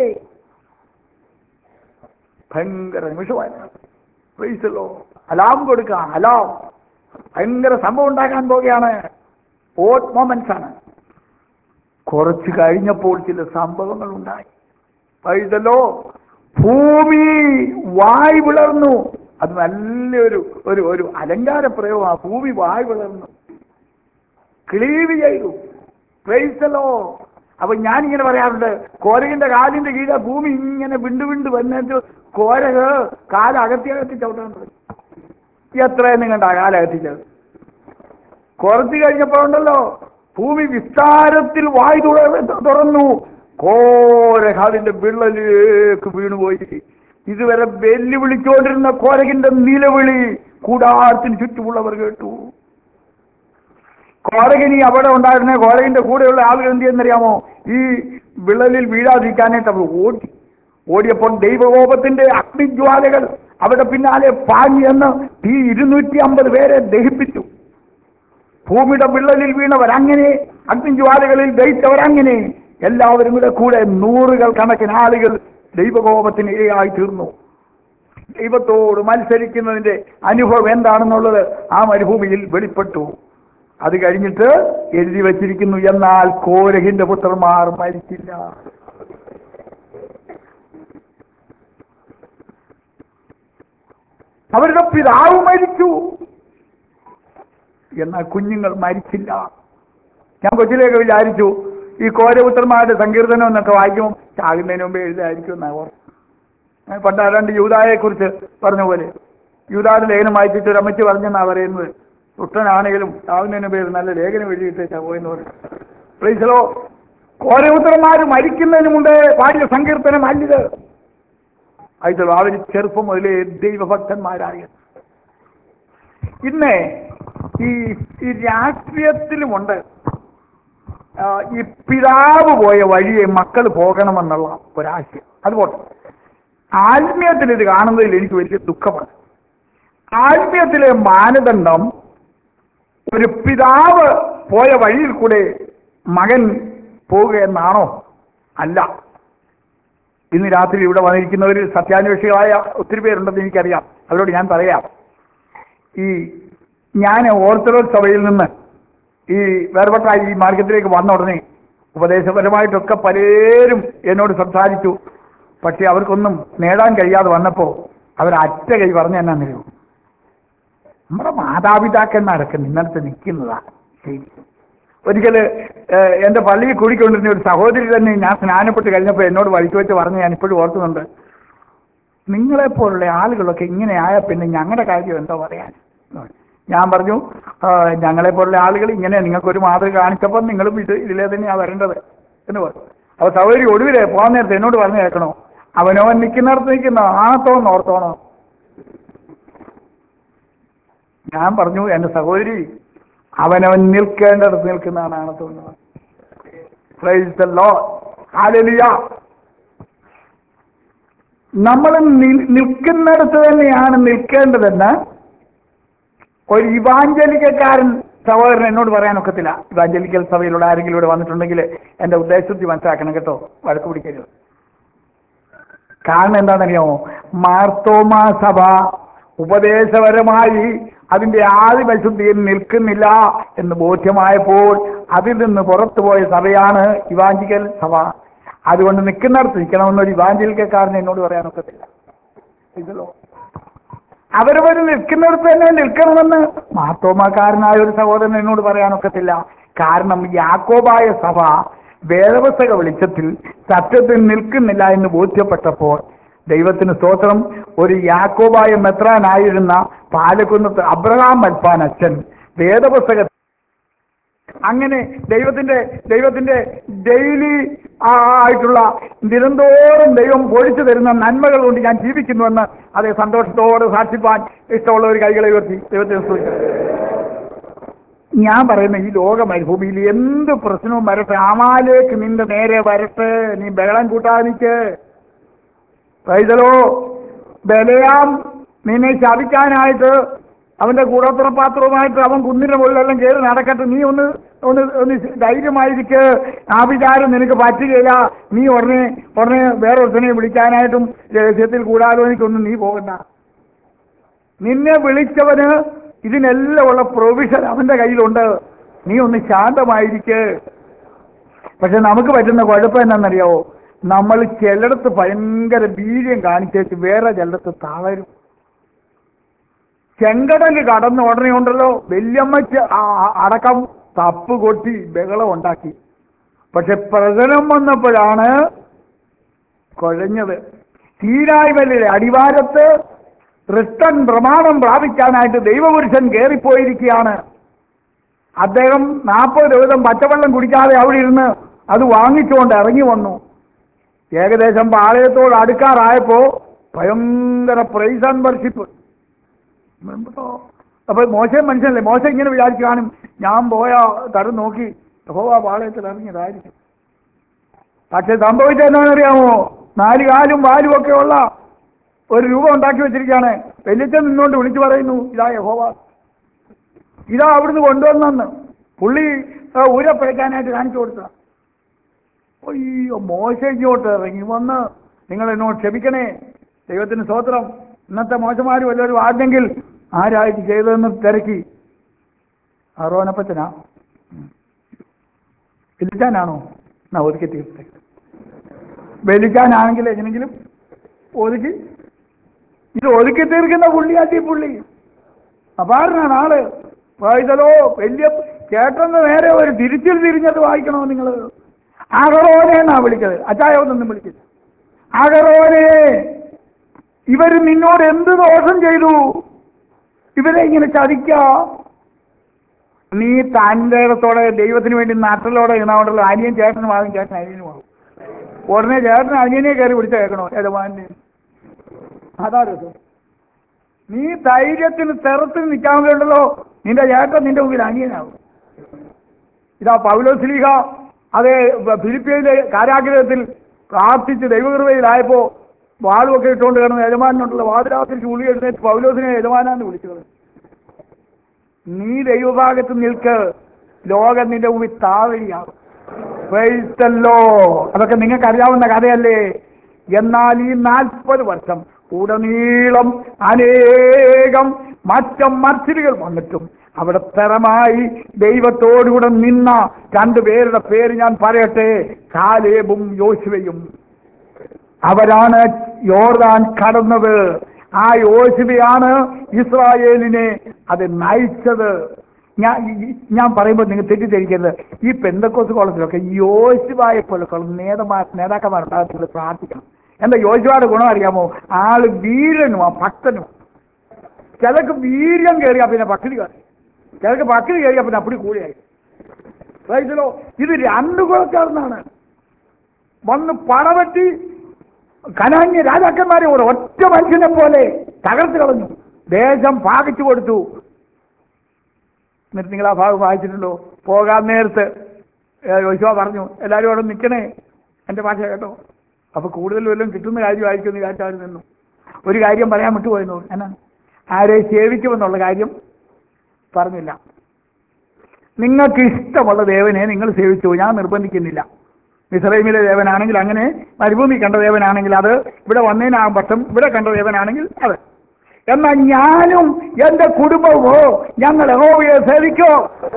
Speaker 1: ഭയങ്കര നിമിഷമായിരുന്നു അലാം കൊടുക്കാം അലാം ഭയങ്കര സംഭവം ഉണ്ടാക്കാൻ പോവുകയാണ് ഓട്ട് മൊമെന്റ്സ് ആണ് കുറച്ച് കഴിഞ്ഞപ്പോൾ ചില സംഭവങ്ങൾ ഉണ്ടായി പൈതലോ ഭൂമി വായ് വിളർന്നു അത് നല്ലൊരു ഒരു ഒരു അലങ്കാര പ്രയോഗമാണ് ഭൂമി വായ് വിളർന്നു ക്ലീവ് ചെയ്തു പ്രൈസലോ അപ്പൊ ഞാൻ ഇങ്ങനെ പറയാറുണ്ട് കോരകിന്റെ കാലിന്റെ കീഴെ ഭൂമി ഇങ്ങനെ വിണ്ടു വിണ്ടു വന്നിട്ട് കോരക് കാലകത്തി അകത്തി ചവിട്ടാൻ തുടങ്ങി എത്രയും നിങ്ങളുടെ കാലകത്തിച്ചത് കുറച്ച് കഴിഞ്ഞപ്പോഴുണ്ടല്ലോ ഭൂമി വിസ്താരത്തിൽ വായു തുറ- തുറന്നു കോരക അതിന്റെ വിള്ളലിലേക്ക് വീണുപോയി ഇതുവരെ വെല്ലുവിളിച്ചുകൊണ്ടിരുന്ന കോരകിന്റെ നിലവിളി കൂടാരത്തിന് ചുറ്റുമുള്ളവർ കേട്ടു കോരകിനി അവിടെ ഉണ്ടായിരുന്ന കോരകിന്റെ കൂടെയുള്ള ആളുകൾ എന്ത് ചെയ്യുന്നറിയാമോ ഈ വിള്ളലിൽ വീഴാതിരിക്കാനായിട്ട് അവർ ഓടി ഓടിയപ്പോൾ ദൈവകോപത്തിന്റെ അഗ്നിജ്വാലകൾ അവിടെ പിന്നാലെ പാഞ്ഞു എന്ന് ഈ ഇരുന്നൂറ്റി അമ്പത് പേരെ ദഹിപ്പിച്ചു ഭൂമിയുടെ വിള്ളലിൽ വീണവർ അങ്ങനെ അഗ്നിജ്വാലകളിൽ ദഹിച്ചവർ അങ്ങനെ എല്ലാവരും കൂടെ കൂടെ നൂറുകൾ കണക്കിന് ആളുകൾ ദൈവകോപത്തിന് ഇരയായി തീർന്നു ദൈവത്തോട് മത്സരിക്കുന്നതിന്റെ അനുഭവം എന്താണെന്നുള്ളത് ആ മരുഭൂമിയിൽ വെളിപ്പെട്ടു അത് കഴിഞ്ഞിട്ട് എഴുതി വച്ചിരിക്കുന്നു എന്നാൽ കോരഹിന്റെ പുത്രന്മാർ മരിച്ചില്ല അവരുടെ പിതാവ് മരിച്ചു എന്നാൽ കുഞ്ഞുങ്ങൾ മരിച്ചില്ല ഞാൻ കൊച്ചിലേക്ക് വിചാരിച്ചു ഈ കോരപുത്രന്മാരുടെ സങ്കീർത്തനം എന്നൊക്കെ വായിക്കുമ്പോൾ ചാകുന്നതിന് മുമ്പ് എഴുതായിരിക്കും എന്നാ ഓർമ്മ ഞാൻ പണ്ട് ആരാണ്ട് യൂതായെ കുറിച്ച് പറഞ്ഞ പോലെ യൂതായുടെ ലേഖനം വായിച്ചിട്ട് ഒരു അമ്മച്ചി പറഞ്ഞെന്നാ പറയുന്നത് ദുഷ്ടനാണെങ്കിലും ചാവുന്നതിന് പേര് നല്ല ലേഖനം എഴുതിയിട്ടേച്ചാ പോയെന്ന് പറഞ്ഞു പ്ലീസലോ കോരപുത്രന്മാർ മരിക്കുന്നതിന് മുമ്പേ പാടിയ സങ്കീർത്തനം അല്ലിത് ആയിട്ടുള്ളൂ അവർ ചെറുപ്പം മുതലേ ദൈവഭക്തന്മാരായ ഇന്ന് ഈ ഈ രാഷ്ട്രീയത്തിലുമുണ്ട് ആ, ഈ പിതാവ് പോയ വഴിയെ മക്കൾ പോകണമെന്നുള്ള ഒരാശയം അതുപോലെ ആത്മീയത്തിൽ ഇത് കാണുന്നതിൽ എനിക്ക് വലിയ ദുഃഖമാണ് ആത്മീയത്തിലെ മാനദണ്ഡം ഒരു പിതാവ് പോയ വഴിയിൽ കൂടെ മകൻ പോവുക എന്നാണോ അല്ല ഇന്ന് രാത്രി ഇവിടെ വന്നിരിക്കുന്നവരിൽ സത്യാന്വേഷികളായ ഒത്തിരി പേരുണ്ടെന്ന് എനിക്കറിയാം അവരോട് ഞാൻ പറയാം ഈ ഞാൻ ഓർത്തഡോക്സ് സഭയിൽ നിന്ന് ഈ വേർപെട്ട ഈ മാർഗത്തിലേക്ക് വന്ന ഉടനെ ഉപദേശപരമായിട്ടൊക്കെ പലരും എന്നോട് സംസാരിച്ചു പക്ഷെ അവർക്കൊന്നും നേടാൻ കഴിയാതെ വന്നപ്പോൾ അവർ അറ്റ കൈ പറഞ്ഞ എന്നാ നിലൂ നമ്മുടെ മാതാപിതാക്കന്മാരൊക്കെ നിന്നടുത്ത് നിൽക്കുന്നതാ ശരി ഒരിക്കൽ എന്റെ പള്ളിയിൽ കൂടിക്കൊണ്ടിരുന്ന ഒരു സഹോദരി തന്നെ ഞാൻ സ്നാനപ്പെട്ട് കഴിഞ്ഞപ്പോൾ എന്നോട് വഴിക്ക് വെച്ച് പറഞ്ഞ് ഞാൻ ഇപ്പോഴും ഓർക്കുന്നുണ്ട് നിങ്ങളെപ്പോലുള്ള ആളുകളൊക്കെ ഇങ്ങനെ ആയ പിന്നെ ഞങ്ങളുടെ കാര്യം എന്താ പറയാൻ ഞാൻ പറഞ്ഞു "ആ, ഞങ്ങളെപ്പോലുള്ള ആളുകൾ ഇങ്ങനെ നിങ്ങൾക്കൊരു മാതൃക കാണിച്ചപ്പോൾ നിങ്ങളും ഇത് ഇതിലേ തന്നെയാ വരേണ്ടത് എന്ന് പറഞ്ഞു അപ്പൊ സഹോദരി ഒടുവിലെ പോകാൻ നേരത്തെ എന്നോട് പറഞ്ഞു കേൾക്കണോ അവനവൻ നിൽക്കുന്നിടത്ത് നിൽക്കുന്ന ആണത്തോന്ന് ഓർത്തോണോ ഞാൻ പറഞ്ഞു എന്റെ സഹോദരി അവനവൻ നിൽക്കേണ്ടടുത്ത് നിൽക്കുന്നതാണ് ആണത്തോന്ന് Praise the Lord. Hallelujah. നമ്മൾ നി- നിൽക്കുന്നിടത്ത് തന്നെയാണ് നിൽക്കേണ്ടതെന്ന് ഒരു ഇവാഞ്ചലിക്കക്കാരൻ സഹോദരൻ എന്നോട് പറയാനൊക്കത്തില്ല ഇവാഞ്ചലിക്കൽ സഭയിലൂടെ ആരെങ്കിലും ഇവിടെ വന്നിട്ടുണ്ടെങ്കിൽ എന്റെ ഉദ്ദേശത്തിൽ മനസ്സിലാക്കണം കേട്ടോ വഴക്ക് പിടിക്കരുത് കാരണം എന്താണെന്നറിയാമോ മാർത്തോമാ സഭ ഉപദേശപരമായി അതിന്റെ ആദ്യ പരിശുദ്ധിയിൽ നിൽക്കുന്നില്ല എന്ന് ബോധ്യമായപ്പോൾ അതിൽ നിന്ന് പുറത്തുപോയ സഭയാണ് ഇവാഞ്ചിക്കൽ സഭ അതുകൊണ്ട് നിൽക്കുന്നിടത്ത് നിൽക്കണമെന്നൊരു ഇവാഞ്ചലിക്കക്കാരൻ എന്നോട് പറയാനൊക്കത്തില്ല ഇതല്ലോ അവരവർ നിൽക്കുന്നിടത്ത് തന്നെ നിൽക്കണമെന്ന് മാത്തോമാക്കാരനായ ഒരു സഹോദരൻ എന്നോട് പറയാനൊക്കത്തില്ല കാരണം യാക്കോബായ സഭ വേദപുസ്തക വെളിച്ചത്തിൽ സത്യത്തിൽ നിൽക്കുന്നില്ല എന്ന് ബോധ്യപ്പെട്ടപ്പോൾ ദൈവത്തിന് സ്തോത്രം ഒരു യാക്കോബായ മെത്രാനായിരുന്ന പാലക്കുന്നത്ത് അബ്രഹാം മൽപ്പാൻ അച്ഛൻ വേദപുസ്തക അങ്ങനെ ദൈവത്തിന്റെ ദൈവത്തിന്റെ ഡെയിലി ആയിട്ടുള്ള നിരന്തോറും ദൈവം പൊഴിച്ചു തരുന്ന നന്മകൾ കൊണ്ട് ഞാൻ ജീവിക്കുന്നുവെന്ന് അതേ സന്തോഷത്തോടെ സാക്ഷിപ്പാൻ ഇഷ്ടമുള്ള ഒരു കൈകളെ ഉയർത്തി ദൈവത്തെ സ്തുതിക്കാം. ഞാൻ പറയുന്ന ഈ ലോക മരുഭൂമിയിൽ എന്ത് പ്രശ്നവും വരട്ടെ ആമാലേക്ക് നിന്റെ നേരെ വരട്ടെ നീ ബഹളം കൂട്ടാതിക്ക് പൈതലോ ബലയാം നിന്നെ ശപിക്കാനായിട്ട് അവന്റെ കൂടോത്രപാത്രവുമായിട്ട് അവൻ കുന്നിന്റെ മുകളിലെല്ലാം കയറി നടക്കട്ടെ നീ ഒന്ന് ഒന്ന് ഒന്ന് ധൈര്യമായിരിക്ക് ആ വിചാരം നിനക്ക് പറ്റുകയില്ല നീ ഉടനെ ഉടനെ വേറെ ഒരുത്തനെ വിളിക്കാനായിട്ടും രഹസ്യത്തിൽ കൂടാലോചിക്കൊന്നും നീ പോകണ്ട നിന്നെ വിളിച്ചവന് ഇതിനെല്ലാം ഉള്ള പ്രൊവിഷൻ അവന്റെ കയ്യിലുണ്ട് നീ ഒന്ന് ശാന്തമായിരിക്ക് പക്ഷെ നമുക്ക് പറ്റുന്ന കുഴപ്പം എന്താണെന്നറിയാവോ നമ്മൾ ചിലടത്ത് ഭയങ്കര വീര്യം കാണിച്ചേച്ച് വേറെ ചിലടത്ത് തളരും ചെങ്കടല് കടന്ന ഉടനെ ഉണ്ടല്ലോ വല്യമ്മച്ച് ആ- ആ- അടക്കം തപ്പ് കൊട്ടി ബഹളം ഉണ്ടാക്കി പക്ഷെ പ്രകടനം വന്നപ്പോഴാണ് കുഴഞ്ഞത് തീരായ്മലിലെ അടിവാരത്ത് റിട്ടൺ പ്രമാണം പ്രാപിക്കാനായിട്ട് ദൈവപുരുഷൻ കയറിപ്പോയിരിക്കുകയാണ് അദ്ദേഹം നാൽപ്പത് ദിവസം പച്ചവെള്ളം കുടിക്കാതെ അവിടെ ഇരുന്ന് അത് വാങ്ങിച്ചുകൊണ്ട് ഇറങ്ങി വന്നു ഏകദേശം പാളയത്തോട് അടുക്കാറായപ്പോ ഭയങ്കര പ്രൈസ് ആൻഡ് വർഷിപ്പ് അപ്പൊ മോശം മനുഷ്യനല്ലേ മോശം ഇങ്ങനെ വിചാരിച്ചു കാണും ഞാൻ പോയ തരം നോക്കി യഹോവ പാളയത്തിൽ ഇറങ്ങിയതായിരിക്കും പക്ഷെ സംഭവിച്ചത് എന്താണെന്നറിയാമോ നാല് കാലും വാലും ഒക്കെ ഉള്ള ഒരു രൂപം ഉണ്ടാക്കി വെച്ചിരിക്കുകയാണ് വെല്ലിച്ചൻ നിന്നുകൊണ്ട് വിളിച്ചു പറയുന്നു ഇതാ യഹോവ ഇതാ അവിടുന്ന് കൊണ്ടുവന്നെന്ന് പുള്ളി ആ, ഊരപ്പിഴയ്ക്കാനായിട്ട് കാണിച്ചു കൊടുത്ത അയ്യോ മോശ ഇങ്ങോട്ട് ഇറങ്ങി വന്ന് നിങ്ങൾ എന്നോട് ക്ഷമിക്കണേ ദൈവത്തിന് സ്തോത്രം ഇന്നത്തെ മോശമാര് വല്ലവരും ആദ്യെങ്കിൽ ആരായിട്ട് ചെയ്തതെന്ന് തിരക്കി അറോനപ്പച്ചനാ വിളിച്ചാനാണോ എന്നാ ഒതുക്കി തീർത്തേ വലിക്കാനാണെങ്കിൽ എങ്ങനെങ്കിലും ഒതുക്കി ഇത് ഒതുക്കി തീർക്കുന്ന പുള്ളിയാറ്റി പുള്ളി അപാരനാണ് ആള് വായിച്ചതോ വലിയ ചേട്ടന്ന് നേരെ ഒരു തിരിച്ചിൽ തിരിഞ്ഞത് വായിക്കണോ നിങ്ങൾ അകറോനെ എന്നാ വിളിച്ചത് അച്ചായൊന്നും വിളിച്ചത് അകറോനെ ഇവര് നിന്നോട് എന്ത് ദോഷം ചെയ്തു ഇവരെ ഇങ്ങനെ ചതിക്ക നീ തൻ്റെ ഇടത്തോടെ ദൈവത്തിന് വേണ്ടി നട്ടലോടെ ഇരുന്നാണ്ടല്ലോ അനിയൻ ചേട്ടനും ആകും ചേട്ടൻ അനിയനും ആകും ഉടനെ ചേട്ടൻ അനിയനെ കയറി പിടിച്ച കേൾക്കണോ യജമാനെ അതാ രസം നീ ധൈര്യത്തിന് തെറത്തിന് നിൽക്കാമല്ലോ നിന്റെ ചേട്ടൻ നിന്റെ മുമ്പിൽ അനിയനാകും ഇതാ പൗലോസ്ലീഹ അതേ ഫിലിപ്പിയയിലെ കാരാഗ്രഹത്തിൽ പ്രാർത്ഥിച്ച് ദൈവകൃപയിലായപ്പോ വാളുമൊക്കെ ഇട്ടുകൊണ്ട് കിടന്ന യജമാനുണ്ടല്ലോ വാതിരാത്രി ചുളി എഴുന്നേറ്റ് പൗലോസിനെ യജമാനാന്ന് വിളിച്ചത് നീ ദൈവഭാഗത്ത് നിൽക്ക് ലോകം നിന്റെ മുമ്പിൽ താവഴിയാകും ക്രൈസ്തല്ലോ അതൊക്കെ നിങ്ങൾക്ക് അറിയാവുന്ന കഥയല്ലേ എന്നാൽ ഈ നാൽപ്പത് വർഷം ഉടനീളം അനേകം മറ്റം മർച്ചിലുകൾ വന്നിട്ടും അവിടെ സ്ഥിരമായി ദൈവത്തോടുകൂടെ നിന്ന രണ്ടു പേരുടെ പേര് ഞാൻ പറയട്ടെ കാലേബും യോശുവയും അവരാണ് യോർദാൻ കടന്നത് ആ യോശുവയാണ് ഇസ്രായേലിനെ അത് നയിച്ചത് ഞാൻ ഈ- ഞാൻ പറയുമ്പോൾ നിങ്ങൾ തെറ്റിദ്ധരിക്കരുത് ഈ പെന്തക്കോസ് കോളേജിലൊക്കെ യോശുവായെ പോലൊക്കെയുള്ള നേതാമാർ നേതാക്കന്മാരുണ്ടാകാൻ നിങ്ങൾ പ്രാർത്ഥിക്കണം എന്താ യോശുവയുടെ ഗുണം അറിയാമോ ആള് വീരനുമാ ഭക്തനും ചിലക്ക് വീര്യം കയറിയാ പിന്നെ പക്കിടി കയറി ചിലക്ക് പക്കിടി കയറിയാ പിന്നെ അപ്പടി കൂടിയായി റൈറ്റിലോ ഇത് രണ്ടു കുളക്കാരനാണ് വന്ന് പടവെട്ടി കനാന്യ രാജാക്കന്മാരെ കൂടെ ഒറ്റ മനുഷ്യനെ പോലെ തകർത്ത് കളഞ്ഞു ദേശം ഭാഗിച്ചു കൊടുത്തു എന്നിട്ട് നിങ്ങൾ ആ ഭാഗം വായിച്ചിട്ടുണ്ടോ പോകാൻ നേരത്ത് യോശുവ പറഞ്ഞു എല്ലാവരും അവിടെ നിൽക്കണേ എൻ്റെ ഭാഷ കേട്ടോ അപ്പൊ കൂടുതൽ വല്ലതും കിട്ടുന്ന കാര്യമായിരിക്കും എന്ന് വിചാരിച്ചാൽ നിന്നു ഒരു കാര്യം പറയാൻ വിട്ടുപോയെന്നു എന്നാ ആരെ സേവിക്കുമെന്നുള്ള കാര്യം പറഞ്ഞില്ല നിങ്ങൾക്ക് ഇഷ്ടമുള്ള ദേവനെ നിങ്ങൾ സേവിച്ചു ഞാൻ നിർബന്ധിക്കുന്നില്ല മിസ്രൈമിലെ ദേവനാണെങ്കിൽ അങ്ങനെ മരുഭൂമി കണ്ട ദേവനാണെങ്കിൽ അത് ഇവിടെ വന്നതിനാകും പക്ഷം ഇവിടെ കണ്ട ദേവനാണെങ്കിൽ അത് എന്നാൽ ഞാനും എന്റെ കുടുംബവുമോ ഞങ്ങൾ യഹോവയെ സേവിക്കോ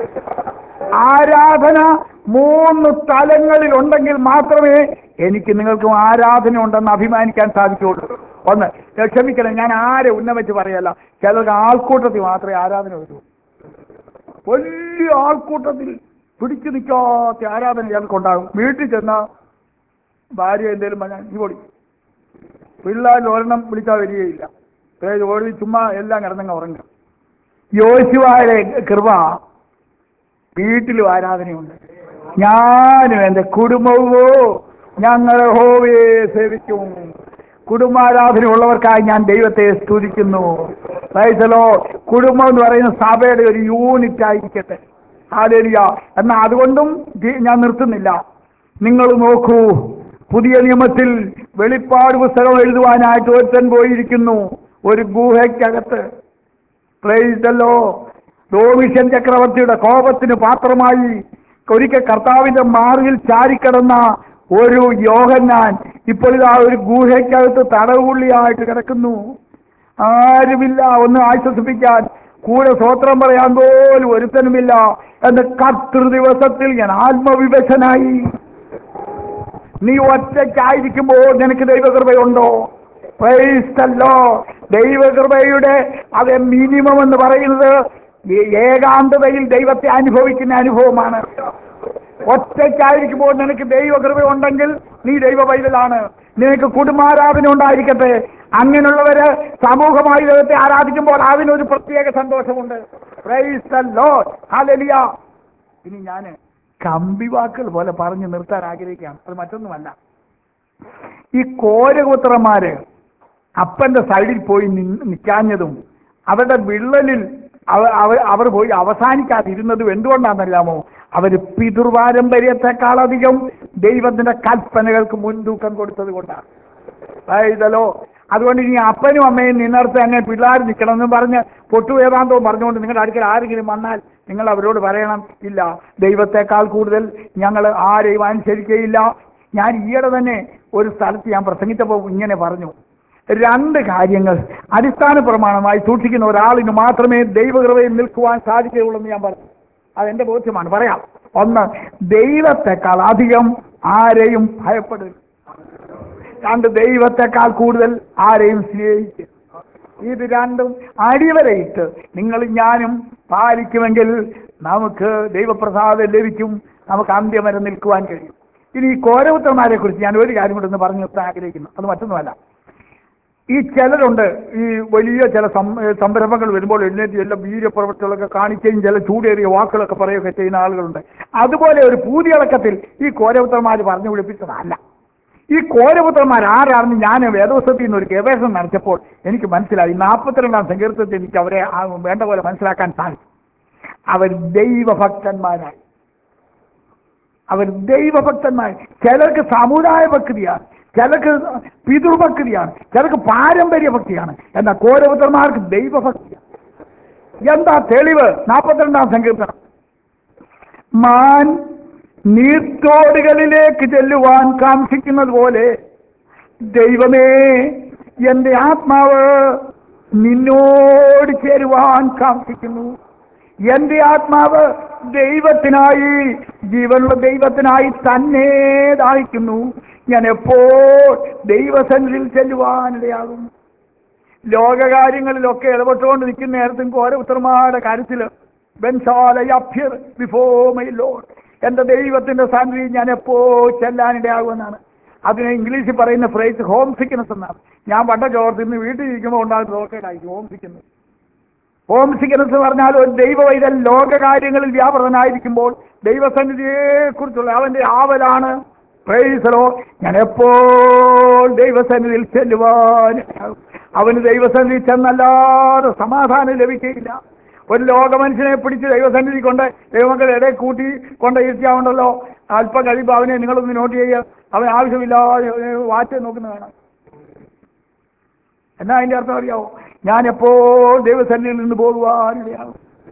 Speaker 1: ആരാധന മൂന്ന് തലങ്ങളിൽ ഉണ്ടെങ്കിൽ മാത്രമേ എനിക്ക് നിങ്ങൾക്കും ആരാധന ഉണ്ടെന്ന് അഭിമാനിക്കാൻ സാധിക്കുകയുള്ളൂ ഒന്ന് ഏ, ക്ഷമിക്കണം ഞാൻ ആരെ ഉന്നമിച്ച് പറയല്ല ചിലർക്ക് ആൾക്കൂട്ടത്തിൽ മാത്രമേ ആരാധന വരൂ വലിയ ആൾക്കൂട്ടത്തിൽ പിടിച്ചു നിൽക്കാത്ത ആരാധന ചിലർക്കുണ്ടാകും വീട്ടിൽ ചെന്ന ഭാര്യ എന്തേലും പറഞ്ഞാൽ നീ പൊടി പിള്ളേർ ഒരെണ്ണം വിളിച്ചാൽ വരികയില്ല അതായത് ഓടി ചുമ്മാ എല്ലാം കിടന്നങ്ങ് ഉറങ്ങുക യോശുവായുടെ കൃപ വീട്ടിലും ആരാധനയുണ്ട് ഞാനും എൻ്റെ കുടുംബവുമോ ഞങ്ങൾ ഹോവയെ സേവിക്കും കുടുംബാരാധന ഉള്ളവർക്കായി ഞാൻ ദൈവത്തെ സ്തുതിക്കുന്നു വയസ്സലോ കുടുംബം എന്ന് പറയുന്ന സഭയുടെ ഒരു യൂണിറ്റ് ആയിരിക്കട്ടെ ഹാലേലിയ എന്നാൽ അതുകൊണ്ടും ജി- ഞാൻ നിർത്തുന്നില്ല നിങ്ങൾ നോക്കൂ പുതിയ നിയമത്തിൽ വെളിപ്പാട് പുസ്തകം എഴുതുവാനായിട്ട് ഒരുത്തൻ പോയിരിക്കുന്നു ഒരു ഗുഹയ്ക്കകത്ത് പ്രൈസല്ലോ ഡോമിഷ്യൻ ചക്രവർത്തിയുടെ കോപത്തിന് പാത്രമായി ഒരിക്കൽ കർത്താവിന്റെ മാറിൽ ചാരിക്കിടന്ന ഒരു യോഹന്നാൻ ഇപ്പോൾ ഇതാ ഒരു ഗുഹയ്ക്കകത്ത് തടവുള്ളിയായിട്ട് കിടക്കുന്നു ആരുമില്ല ഒന്ന് ആശ്വസിപ്പിക്കാൻ കൂടെ സ്വോത്രം പറയാൻ പോലും ഒരുത്തനുമില്ല എന്ന് കർത്തൃ ദിവസത്തിൽ ഞാൻ ആത്മവിവശനായി നീ ഒറ്റയ്ക്കായിരിക്കുമ്പോൾ നിനക്ക് ദൈവകൃപയുണ്ടോ പ്രൈസ്തല്ലോ ദൈവകൃപയുടെ അത് മിനിമം എന്ന് പറയുന്നത് ഈ ഏകാന്തതയിൽ ദൈവത്തെ അനുഭവിക്കുന്ന അനുഭവമാണ് ഒറ്റയ്ക്കായിരിക്കുമ്പോൾ നിനക്ക് ദൈവകൃപ ഉണ്ടെങ്കിൽ നീ ദൈവ പൈതലാണ് നിനക്ക് കുടുംബാരാധന ഉണ്ടായിരിക്കട്ടെ അങ്ങനെയുള്ളവര് സമൂഹമായി ദൈവത്തെ ആരാധിക്കുമ്പോൾ അതിനൊരു പ്രത്യേക സന്തോഷമുണ്ട് പ്രൈസ് ദ ലോർഡ് ഹല്ലേലൂയ ഇനി ഞാൻ കമ്പിവാക്കുകൾ പോലെ പറഞ്ഞു നിർത്താൻ ആഗ്രഹിക്കുകയാണ് അത് മറ്റൊന്നുമല്ല ഈ കോരഗോത്രന്മാര് അപ്പന്റെ സൈഡിൽ പോയി നിൽക്കാഞ്ഞതും അവരുടെ വിള്ളലിൽ അവ- അവ- അവർ പോയി അവസാനിക്കാതിരുന്നതും എന്തുകൊണ്ടാണെന്നറിയാമോ അവര് പിതൃപാരമ്പര്യത്തെക്കാളധികം ദൈവത്തിന്റെ കൽപ്പനകൾക്ക് മുൻതൂക്കം കൊടുത്തത് കൊണ്ടാണ് അതായതല്ലോ അതുകൊണ്ട് ഇനി അപ്പനും അമ്മയും നിന്നടുത്ത് അങ്ങനെ പിള്ളേർ നിൽക്കണമെന്ന് പറഞ്ഞ് പൊട്ടുവേദാന്തവും പറഞ്ഞുകൊണ്ട് നിങ്ങളുടെ അടുക്കൽ ആരെങ്കിലും വന്നാൽ നിങ്ങൾ അവരോട് പറയണം ഇല്ല ദൈവത്തെക്കാൾ കൂടുതൽ ഞങ്ങൾ ആരെയും അനുസരിക്കുകയില്ല ഞാൻ ഈയിടെ തന്നെ ഒരു സ്ഥലത്ത് ഞാൻ പ്രസംഗിച്ചപ്പോൾ ഇങ്ങനെ പറഞ്ഞു രണ്ട് കാര്യങ്ങൾ അടിസ്ഥാന പ്രമാണമായി സൂക്ഷിക്കുന്ന ഒരാളിന് മാത്രമേ ദൈവകൃപയിൽ നിൽക്കുവാൻ സാധിക്കുകയുള്ളൂ എന്ന് ഞാൻ പറഞ്ഞു അതെന്റെ ബോധ്യമാണ് പറയാം ഒന്ന് ദൈവത്തെക്കാൾ അധികം ആരെയും ഭയപ്പെടുക രണ്ട് ദൈവത്തെക്കാൾ കൂടുതൽ ആരെയും സ്നേഹിക്കുക ഇത് രണ്ടും അടിവരയിട്ട് നിങ്ങൾ ഞാനും പാലിക്കുമെങ്കിൽ നമുക്ക് ദൈവപ്രസാദം ലഭിക്കും നമുക്ക് അന്ത്യം വരെ നിൽക്കുവാൻ കഴിയും ഇനി ഈ കോരപുത്രന്മാരെ കുറിച്ച് ഞാൻ ഒരു കാര്യം കൂടെ ഒന്ന് പറഞ്ഞു നിർത്താൻ ആഗ്രഹിക്കുന്നു അത് മറ്റൊന്നുമല്ല ഈ ചിലരുണ്ട് ഈ വലിയ ചില സം- ഏ, സംരംഭങ്ങൾ വരുമ്പോൾ എഴുന്നേറ്റ് ചില വീര്യപ്രവർത്തികളൊക്കെ കാണിക്കുകയും ചില ചൂടേറിയ വാക്കുകളൊക്കെ പറയുകയൊക്കെ ചെയ്യുന്ന ആളുകളുണ്ട് അതുപോലെ ഒരു പൂതിയിളക്കത്തിൽ ഈ കോരപുത്രന്മാർ പറഞ്ഞു വിളിപ്പിച്ചതല്ല ഈ കോരപുത്രന്മാർ ആരാണെന്ന് ഞാൻ വേദവസ്തത്തിൽ നിന്ന് ഒരു ഗവേഷണം നടത്തിയപ്പോൾ എനിക്ക് മനസ്സിലായി നാൽപ്പത്തിരണ്ടാം സങ്കീർത്തത്തിൽ എനിക്ക് അവരെ ആ വേണ്ട പോലെ മനസ്സിലാക്കാൻ സാധിച്ചു അവർ ദൈവഭക്തന്മാരായി അവർ ദൈവഭക്തന്മാർ ചിലർക്ക് സമുദായ ഭക്തിയാണ് ചിലർക്ക് പിതൃഭക്തിയാണ് ചിലർക്ക് പാരമ്പര്യ ഭക്തിയാണ് എന്നാൽ കോരപുത്രന്മാർക്ക് ദൈവഭക്തിയാണ് എന്താ തെളിവ് നാൽപ്പത്തിരണ്ടാം സങ്കീർത്തനം മാൻ നീർത്തോടുകളിലേക്ക് ചെല്ലുവാൻ കാക്ഷിക്കുന്നത് പോലെ ദൈവമേ എന്റെ ആത്മാവ് നിന്നോട് ചേരുവാൻ കാക്ഷിക്കുന്നു എന്റെ ആത്മാവ് ദൈവത്തിനായി ജീവനുള്ള ദൈവത്തിനായി തന്നെ ദാഹിക്കുന്നു ഞാൻ എപ്പോൾ ദൈവസന്നിധിയിൽ ചെല്ലുവാനിടയാകും ലോകകാര്യങ്ങളിലൊക്കെ ഇടപെട്ടുകൊണ്ട് നിൽക്കുന്ന നേരത്തും ഓരോരുത്തർമാരുടെ കാര്യത്തിൽ ബെൻസാലയഭ്യർ ബിഫോ മൈ ലോഡ് എന്റെ ദൈവത്തിന്റെ സന്നിധി ഞാൻ എപ്പോ ചെല്ലാനിടയാകുമെന്നാണ് അതിന് ഇംഗ്ലീഷിൽ പറയുന്ന ഫ്രേസ് ഹോം സിക്നസ് എന്നാണ് ഞാൻ പണ്ടൊക്കെ ഓർത്തിന്ന് വീട്ടിൽ ഇരിക്കുമ്പോൾ ഉണ്ടാകുന്ന റോക്കേഡായി ഹോം സിക്നസ് ഹോം സിക്നസ് എന്ന് പറഞ്ഞാൽ ഒരു ദൈവവൈതൽ ലോകകാര്യങ്ങളിൽ വ്യാപൃതനായിരിക്കുമ്പോൾ ദൈവസന്നിധിയെ കുറിച്ചുള്ള അവന്റെ ആവലാണ് പ്രൈസലോ ഞാൻ എപ്പോൾ ദൈവസന്നിധിയിൽ ചെല്ലുവാൻ അവന് ദൈവസന്നിധി ചെന്നല്ലാതെ സമാധാനം ലഭിക്കുകയില്ല ഒരു ലോക മനുഷ്യനെ പിടിച്ച് ദൈവസന്നിധി കൊണ്ട് ദൈവമക്കളുടെ ഇടയിൽ കൂട്ടി കൊണ്ട് ഇരുത്തിയാവുണ്ടല്ലോ അല്പം കഴിയുമ്പോൾ അവനെ നിങ്ങളൊന്ന് നോട്ട് ചെയ്യുക അവൻ ആവശ്യമില്ലാതെ വാച്ച് നോക്കുന്ന കാണാം എന്നാ അതിന്റെ അർത്ഥം അറിയാവോ ഞാൻ എപ്പോൾ ദൈവസന്നിധിയിൽ നിന്ന് പോകുവാനിടയാകും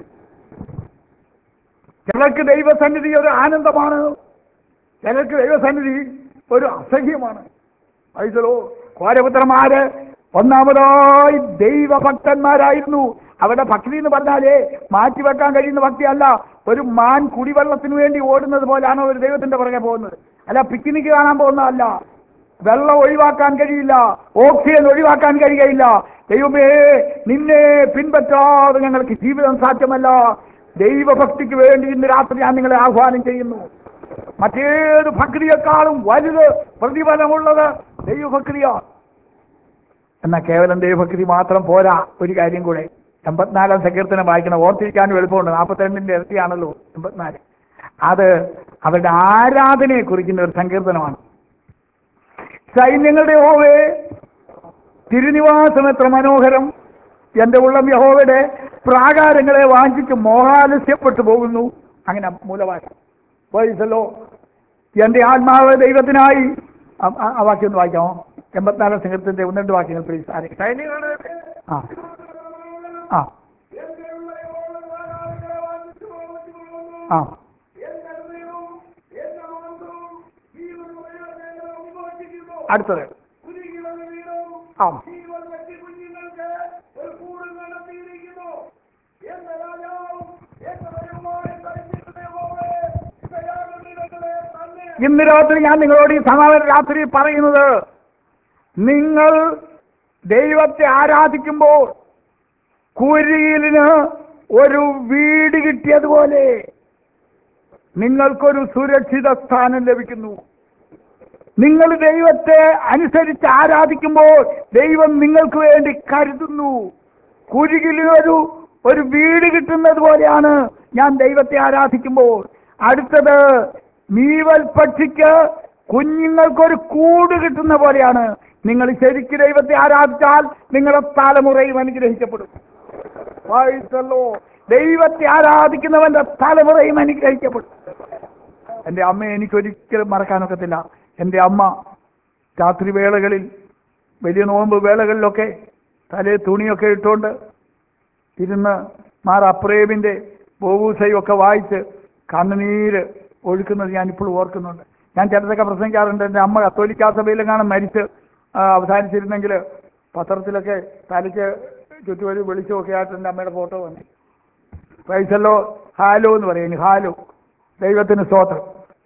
Speaker 1: ചിലർക്ക് ദൈവസന്നിധി ഒരു ആനന്ദമാണ് ചിലർക്ക് ദൈവസന്നിധി ഒരു അസഹ്യമാണ് വൈസലോ കോരപുത്രന്മാര് ഒന്നാമതായി ദൈവഭക്തന്മാരായിരുന്നു അവരുടെ ഭക്തി എന്ന് പറഞ്ഞാലേ മാറ്റിവെക്കാൻ കഴിയുന്ന ഭക്തിയല്ല ഒരു മാൻ കുടിവെള്ളത്തിന് വേണ്ടി ഓടുന്നത് പോലെയാണ് ഒരു ദൈവത്തിന്റെ പുറകെ പോകുന്നത് അല്ല പിക്നിക്ക് കാണാൻ പോകുന്നതല്ല വെള്ളം ഒഴിവാക്കാൻ കഴിയില്ല ഓക്സിജൻ ഒഴിവാക്കാൻ കഴിയുകയില്ല ദൈവമേ നിന്നെ പിൻപറ്റാതെ ഞങ്ങൾക്ക് ജീവിതം സാധ്യമല്ല ദൈവഭക്തിക്ക് വേണ്ടി ഇന്ന് രാത്രി ഞാൻ നിങ്ങളെ ആഹ്വാനം ചെയ്യുന്നു മറ്റേത് ഭക്തിയെക്കാളും വലുത് പ്രതിഫലമുള്ളത് ദൈവഭക്തിയാണ് എന്നാൽ കേവലം ദൈവഭക്തി മാത്രം പോരാ ഒരു കാര്യം കൂടെ എൺപത്തിനാലാം സങ്കീർത്തനം വായിക്കണം ഓർത്തിരിക്കാനും എളുപ്പമുണ്ട് നാൽപ്പത്തിരണ്ടിന്റെ ഇരട്ടിയാണല്ലോ എൺപത്തിനാല് അത് അവരുടെ ആരാധനയെ കുറിക്കുന്ന ഒരു സങ്കീർത്തനമാണ് സൈന്യങ്ങളുടെ യഹോവേ തിരുനിവാസം എത്ര മനോഹരം എന്റെ ഉള്ളം യഹോവയുടെ പ്രാകാരങ്ങളെ വാഞ്ചിച്ച് മോഹാലസ്യപ്പെട്ടു പോകുന്നു അങ്ങനെ മൂലവാക്യം വയസ്സല്ലോ എന്റെ ആത്മാവ് ദൈവത്തിനായി ആ- ആ- ആ വാക്യം ഒന്ന് വായിക്കാമോ എൺപത്തിനാലാം സംഘത്തിന്റെ ഒന്ന് രണ്ട് വാക്യങ്ങൾ പ്ലീസ് ആരെ
Speaker 2: സൈന്യങ്ങളുടെ
Speaker 1: ആ ആ ആ അടുത്തത് ആ ഇന്ന് രാത്രി ഞാൻ നിങ്ങളോട് ഈ സമാധാന രാത്രി പറയുന്നത് നിങ്ങൾ ദൈവത്തെ ആരാധിക്കുമ്പോൾ കുരിയിലിന് ഒരു വീട് കിട്ടിയതുപോലെ നിങ്ങൾക്കൊരു സുരക്ഷിത സ്ഥാനം ലഭിക്കുന്നു നിങ്ങൾ ദൈവത്തെ അനുസരിച്ച് ആരാധിക്കുമ്പോൾ ദൈവം നിങ്ങൾക്ക് വേണ്ടി കരുതുന്നു കുരുകിലൊരു ഒരു വീട് കിട്ടുന്നത് പോലെയാണ് ഞാൻ ദൈവത്തെ ആരാധിക്കുമ്പോൾ അടുത്തത് മീവൽ പക്ഷിക്ക് കുഞ്ഞുങ്ങൾക്കൊരു കൂട് കിട്ടുന്ന പോലെയാണ് നിങ്ങൾ ശരിക്ക് ദൈവത്തെ ആരാധിച്ചാൽ നിങ്ങളുടെ തലമുറയും അനുഗ്രഹിക്കപ്പെടും വായിച്ചല്ലോ ദൈവത്തെ ആരാധിക്കുന്നവന്റെ തലമുറയും അനുഗ്രഹിക്കപ്പെടും എൻ്റെ അമ്മയെ എനിക്കൊരിക്കലും മറക്കാനൊക്കത്തില്ല എൻ്റെ അമ്മ രാത്രി വേളകളിൽ വലിയ നോമ്പ് വേളകളിലൊക്കെ തലേ തുണിയൊക്കെ ഇട്ടുകൊണ്ട് ഇരുന്ന് മാർ അപ്രേമിൻ്റെ ബോബൂസയും ഒക്കെ വായിച്ച് കണ്ണുനീര് ഒഴുക്കുന്നത് ഞാൻ ഇപ്പോൾ ഓർക്കുന്നുണ്ട് ഞാൻ ചിലതൊക്കെ പ്രസംഗിക്കാറുണ്ട് എൻ്റെ അമ്മ കത്തോലിക്കാ സഭയിലെങ്ങാനും മരിച്ച് ആ, അവസാനിച്ചിരുന്നെങ്കിൽ പത്രത്തിലൊക്കെ തലയ്ക്ക് ചുറ്റുവഴി വെളിച്ചമൊക്കെ ആയിട്ട് എൻ്റെ അമ്മയുടെ ഫോട്ടോ വന്നു പൈസല്ലോ ഹാലോ എന്ന് പറയുന്നു ഹാലോ ദൈവത്തിന് സ്തോത്രം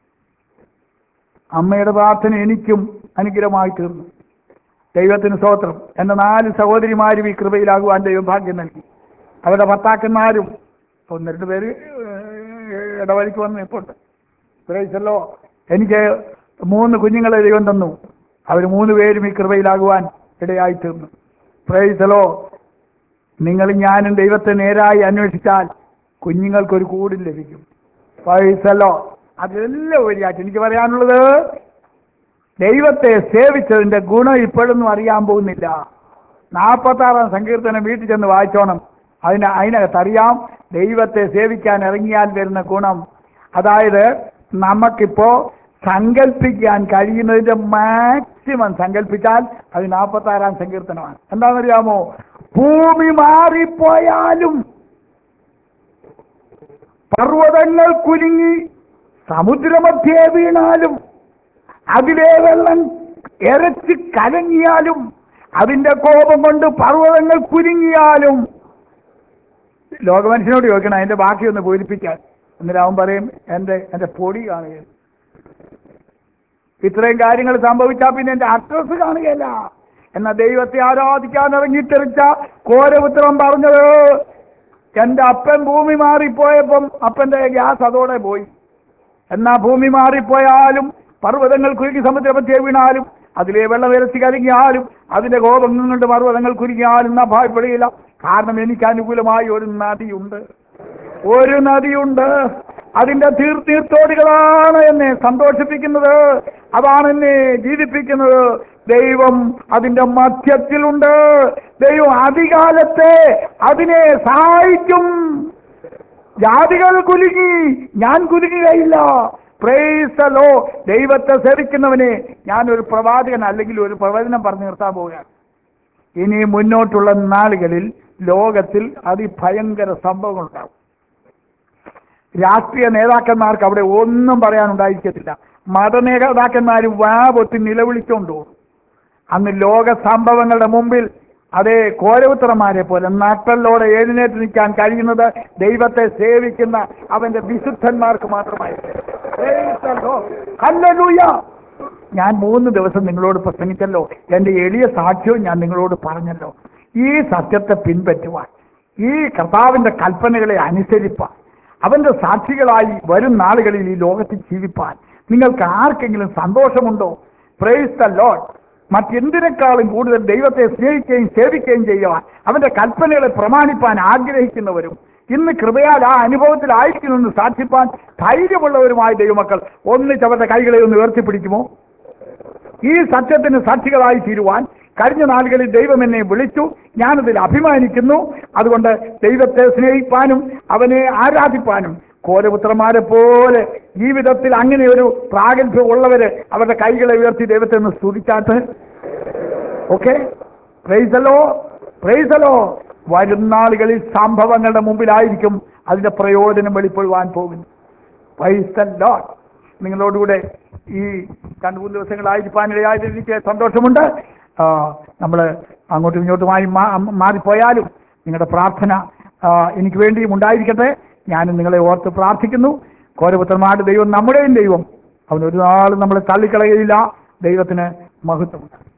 Speaker 1: അമ്മയുടെ പ്രാർത്ഥന എനിക്കും അനുഗ്രഹമായി തീർന്നു ദൈവത്തിന് സ്തോത്രം എൻ്റെ നാല് സഹോദരിമാരും ഈ കൃപയിലാകുവാൻ ദൈവം ഭാഗ്യം നൽകി അവരുടെ ഭർത്താക്കന്മാരും ഒന്ന് രണ്ട് പേര് ഏഹ്, ഇടവഴിക്ക് വന്ന് നിൽപ്പുണ്ട് പ്രേസല്ലോ എനിക്ക് മൂന്ന് കുഞ്ഞുങ്ങളെ ദൈവം തന്നു അവർ മൂന്ന് പേരും ഈ കൃപയിലാകുവാൻ ഇടയായി തീർന്നു പ്രേസലോ നിങ്ങൾ ഞാനും ദൈവത്തെ നേരായി അന്വേഷിച്ചാൽ കുഞ്ഞുങ്ങൾക്കൊരു കൂടും ലഭിക്കും പൈസലോ അതെല്ലാം ഉപരിയായിട്ട് എനിക്ക് പറയാനുള്ളത് ദൈവത്തെ സേവിച്ചതിന്റെ ഗുണം ഇപ്പോഴൊന്നും അറിയാൻ പോകുന്നില്ല നാൽപ്പത്താറാം സങ്കീർത്തനം വീട്ടിൽ ചെന്ന് വായിച്ചോണം അതിന് അതിനകത്ത് അറിയാം ദൈവത്തെ സേവിക്കാൻ ഇറങ്ങിയാൽ വരുന്ന ഗുണം അതായത് നമുക്കിപ്പോ സങ്കല്പിക്കാൻ കഴിയുന്നതിന്റെ മാക്സിമം സങ്കല്പിച്ചാൽ അത് നാൽപ്പത്താറാം സങ്കീർത്തനമാണ് എന്താണെന്നറിയാമോ ഭൂമി മാറിപ്പോയാലും പർവ്വതങ്ങൾ കുലുങ്ങി സമുദ്രമധ്യേ വീണാലും അതിലെ വെള്ളം എരച്ച് കലങ്ങിയാലും അതിന്റെ കോപം കൊണ്ട് പർവ്വതങ്ങൾ കുലുങ്ങിയാലും ലോകമനുഷ്യനോട് ചോദിക്കണം അതിന്റെ ബാക്കി ഒന്ന് പൂരിപ്പിക്കാൻ എന്നിട്ട് അവൻ പറയും എന്റെ എന്റെ പൊടി കാണുകയില്ല ഇത്രയും കാര്യങ്ങൾ സംഭവിച്ചാൽ പിന്നെ എന്റെ അഡ്രസ് കാണുകയില്ല എന്നാ ദൈവത്തെ ആരാധിക്കാൻ ഇറങ്ങിത്തെറിച്ച കോരപുത്രം പറഞ്ഞത് എന്റെ അപ്പൻ ഭൂമി മാറിപ്പോയപ്പം അപ്പന്റെ ഗ്യാസ് അതോടെ പോയി എന്നാ ഭൂമി മാറിപ്പോയാലും പർവ്വതങ്ങൾ കുരുക്കി സമുദ്രപത്തിയെ വീണാലും അതിലെ വെള്ളം ഇരച്ച് കലങ്ങിയാലും അതിന്റെ കോപം കൊണ്ട് പർവ്വതങ്ങൾ കുരുങ്ങിയാലും നാ ഭയപ്പെടുകയില്ല കാരണം എനിക്ക് അനുകൂലമായി ഒരു നദിയുണ്ട് ഒരു നദിയുണ്ട് അതിന്റെ തീർത്തീർത്തോടുകളാണ് എന്നെ സന്തോഷിപ്പിക്കുന്നത് അതാണ് എന്നെ ജീവിപ്പിക്കുന്നത് ദൈവം അതിന്റെ മധ്യത്തിലുണ്ട് ദൈവം അധികാലത്തെ അതിനെ സഹായിക്കും ജാതികൾ കുലുങ്ങി ഞാൻ കുലുങ്ങുകയില്ല പ്രേസലോ ദൈവത്തെ സേവിക്കുന്നവനെ ഞാൻ ഒരു പ്രവാചകൻ അല്ലെങ്കിൽ ഒരു പ്രവചനം പറഞ്ഞു നിർത്താൻ പോവുകയാണ് ഇനി മുന്നോട്ടുള്ള നാളുകളിൽ ലോകത്തിൽ അതിഭയങ്കര സംഭവങ്ങൾ ഉണ്ടാവും രാഷ്ട്രീയ നേതാക്കന്മാർക്ക് അവിടെ ഒന്നും പറയാനുണ്ടായിരിക്കത്തില്ല മത നേതാക്കന്മാർ വാ പൊത്തി നിലവിളിച്ചോണ്ടു അന്ന് ലോക സംഭവങ്ങളുടെ മുമ്പിൽ അതേ കോരവുത്തരന്മാരെ പോലെ നട്ടലോടെ എഴുന്നേറ്റ് നിൽക്കാൻ കഴിയുന്നത് ദൈവത്തെ സേവിക്കുന്ന അവന്റെ വിശുദ്ധന്മാർക്ക് മാത്രമായി ഞാൻ മൂന്ന് ദിവസം നിങ്ങളോട് പ്രസംഗിച്ചല്ലോ എന്റെ എളിയ സാക്ഷ്യവും ഞാൻ നിങ്ങളോട് പറഞ്ഞല്ലോ ഈ സത്യത്തെ പിൻപറ്റുവാൻ ഈ കർത്താവിന്റെ കൽപ്പനകളെ അനുസരിപ്പാൻ അവന്റെ സാക്ഷികളായി വരും നാളുകളിൽ ഈ ലോകത്തിൽ ജീവിപ്പാൻ നിങ്ങൾക്ക് ആർക്കെങ്കിലും സന്തോഷമുണ്ടോ പ്രൈസ് ദ ലോഡ് മറ്റെന്തിനേക്കാളും കൂടുതൽ ദൈവത്തെ സ്നേഹിക്കുകയും സേവിക്കുകയും ചെയ്യുവാൻ അവന്റെ കൽപ്പനകളെ പ്രമാണിപ്പാൻ ആഗ്രഹിക്കുന്നവരും ഇന്ന് കൃപയാൽ ആ അനുഭവത്തിലായിരിക്കുമെന്ന് സാക്ഷിപ്പാൻ ധൈര്യമുള്ളവരുമായ ദൈവമക്കൾ ഒന്നിച്ച് അവരുടെ കൈകളെ ഒന്ന് ഉയർത്തിപ്പിടിക്കുമോ ഈ സത്യത്തിന് സാക്ഷികളായി തീരുവാൻ കഴിഞ്ഞ നാളുകളിൽ ദൈവം എന്നെ വിളിച്ചു ഞാനതിൽ അഭിമാനിക്കുന്നു അതുകൊണ്ട് ദൈവത്തെ സ്നേഹിപ്പാനും അവനെ ആരാധിപ്പാനും കോലപുത്രന്മാരെ പോലെ ജീവിതത്തിൽ അങ്ങനെ ഒരു പ്രാഗൽഭ്യം ഉള്ളവര് അവരുടെ കൈകളെ ഉയർത്തി ദൈവത്തെ ഒന്ന് സ്തുതിച്ചാട്ട് ഓക്കെ പ്രൈസലോ പ്രൈസലോ വരും നാളുകളിൽ സംഭവങ്ങളുടെ മുമ്പിലായിരിക്കും അതിന്റെ പ്രയോജനം വെളിപ്പെടുവാൻ പോകുന്നു പ്രൈസല്ലോ നിങ്ങളോടുകൂടെ ഈ രണ്ടു മൂന്ന് ദിവസങ്ങളായിരിക്കാനിടയായതിൽ എനിക്ക് സന്തോഷമുണ്ട് നമ്മൾ അങ്ങോട്ടും ഇങ്ങോട്ടുമായി മാ- മാറിപ്പോയാലും നിങ്ങളുടെ പ്രാർത്ഥന ആ, എനിക്ക് വേണ്ടിയും ഉണ്ടായിരിക്കട്ടെ ഞാനും നിങ്ങളെ ഓർത്ത് പ്രാർത്ഥിക്കുന്നു കോരപുത്രന്മാരുടെ ദൈവം നമ്മുടെയും ദൈവം അവൻ ഒരു നാളും നമ്മളെ തള്ളിക്കളയുകയില്ല ദൈവത്തിന് മഹത്വമുണ്ട്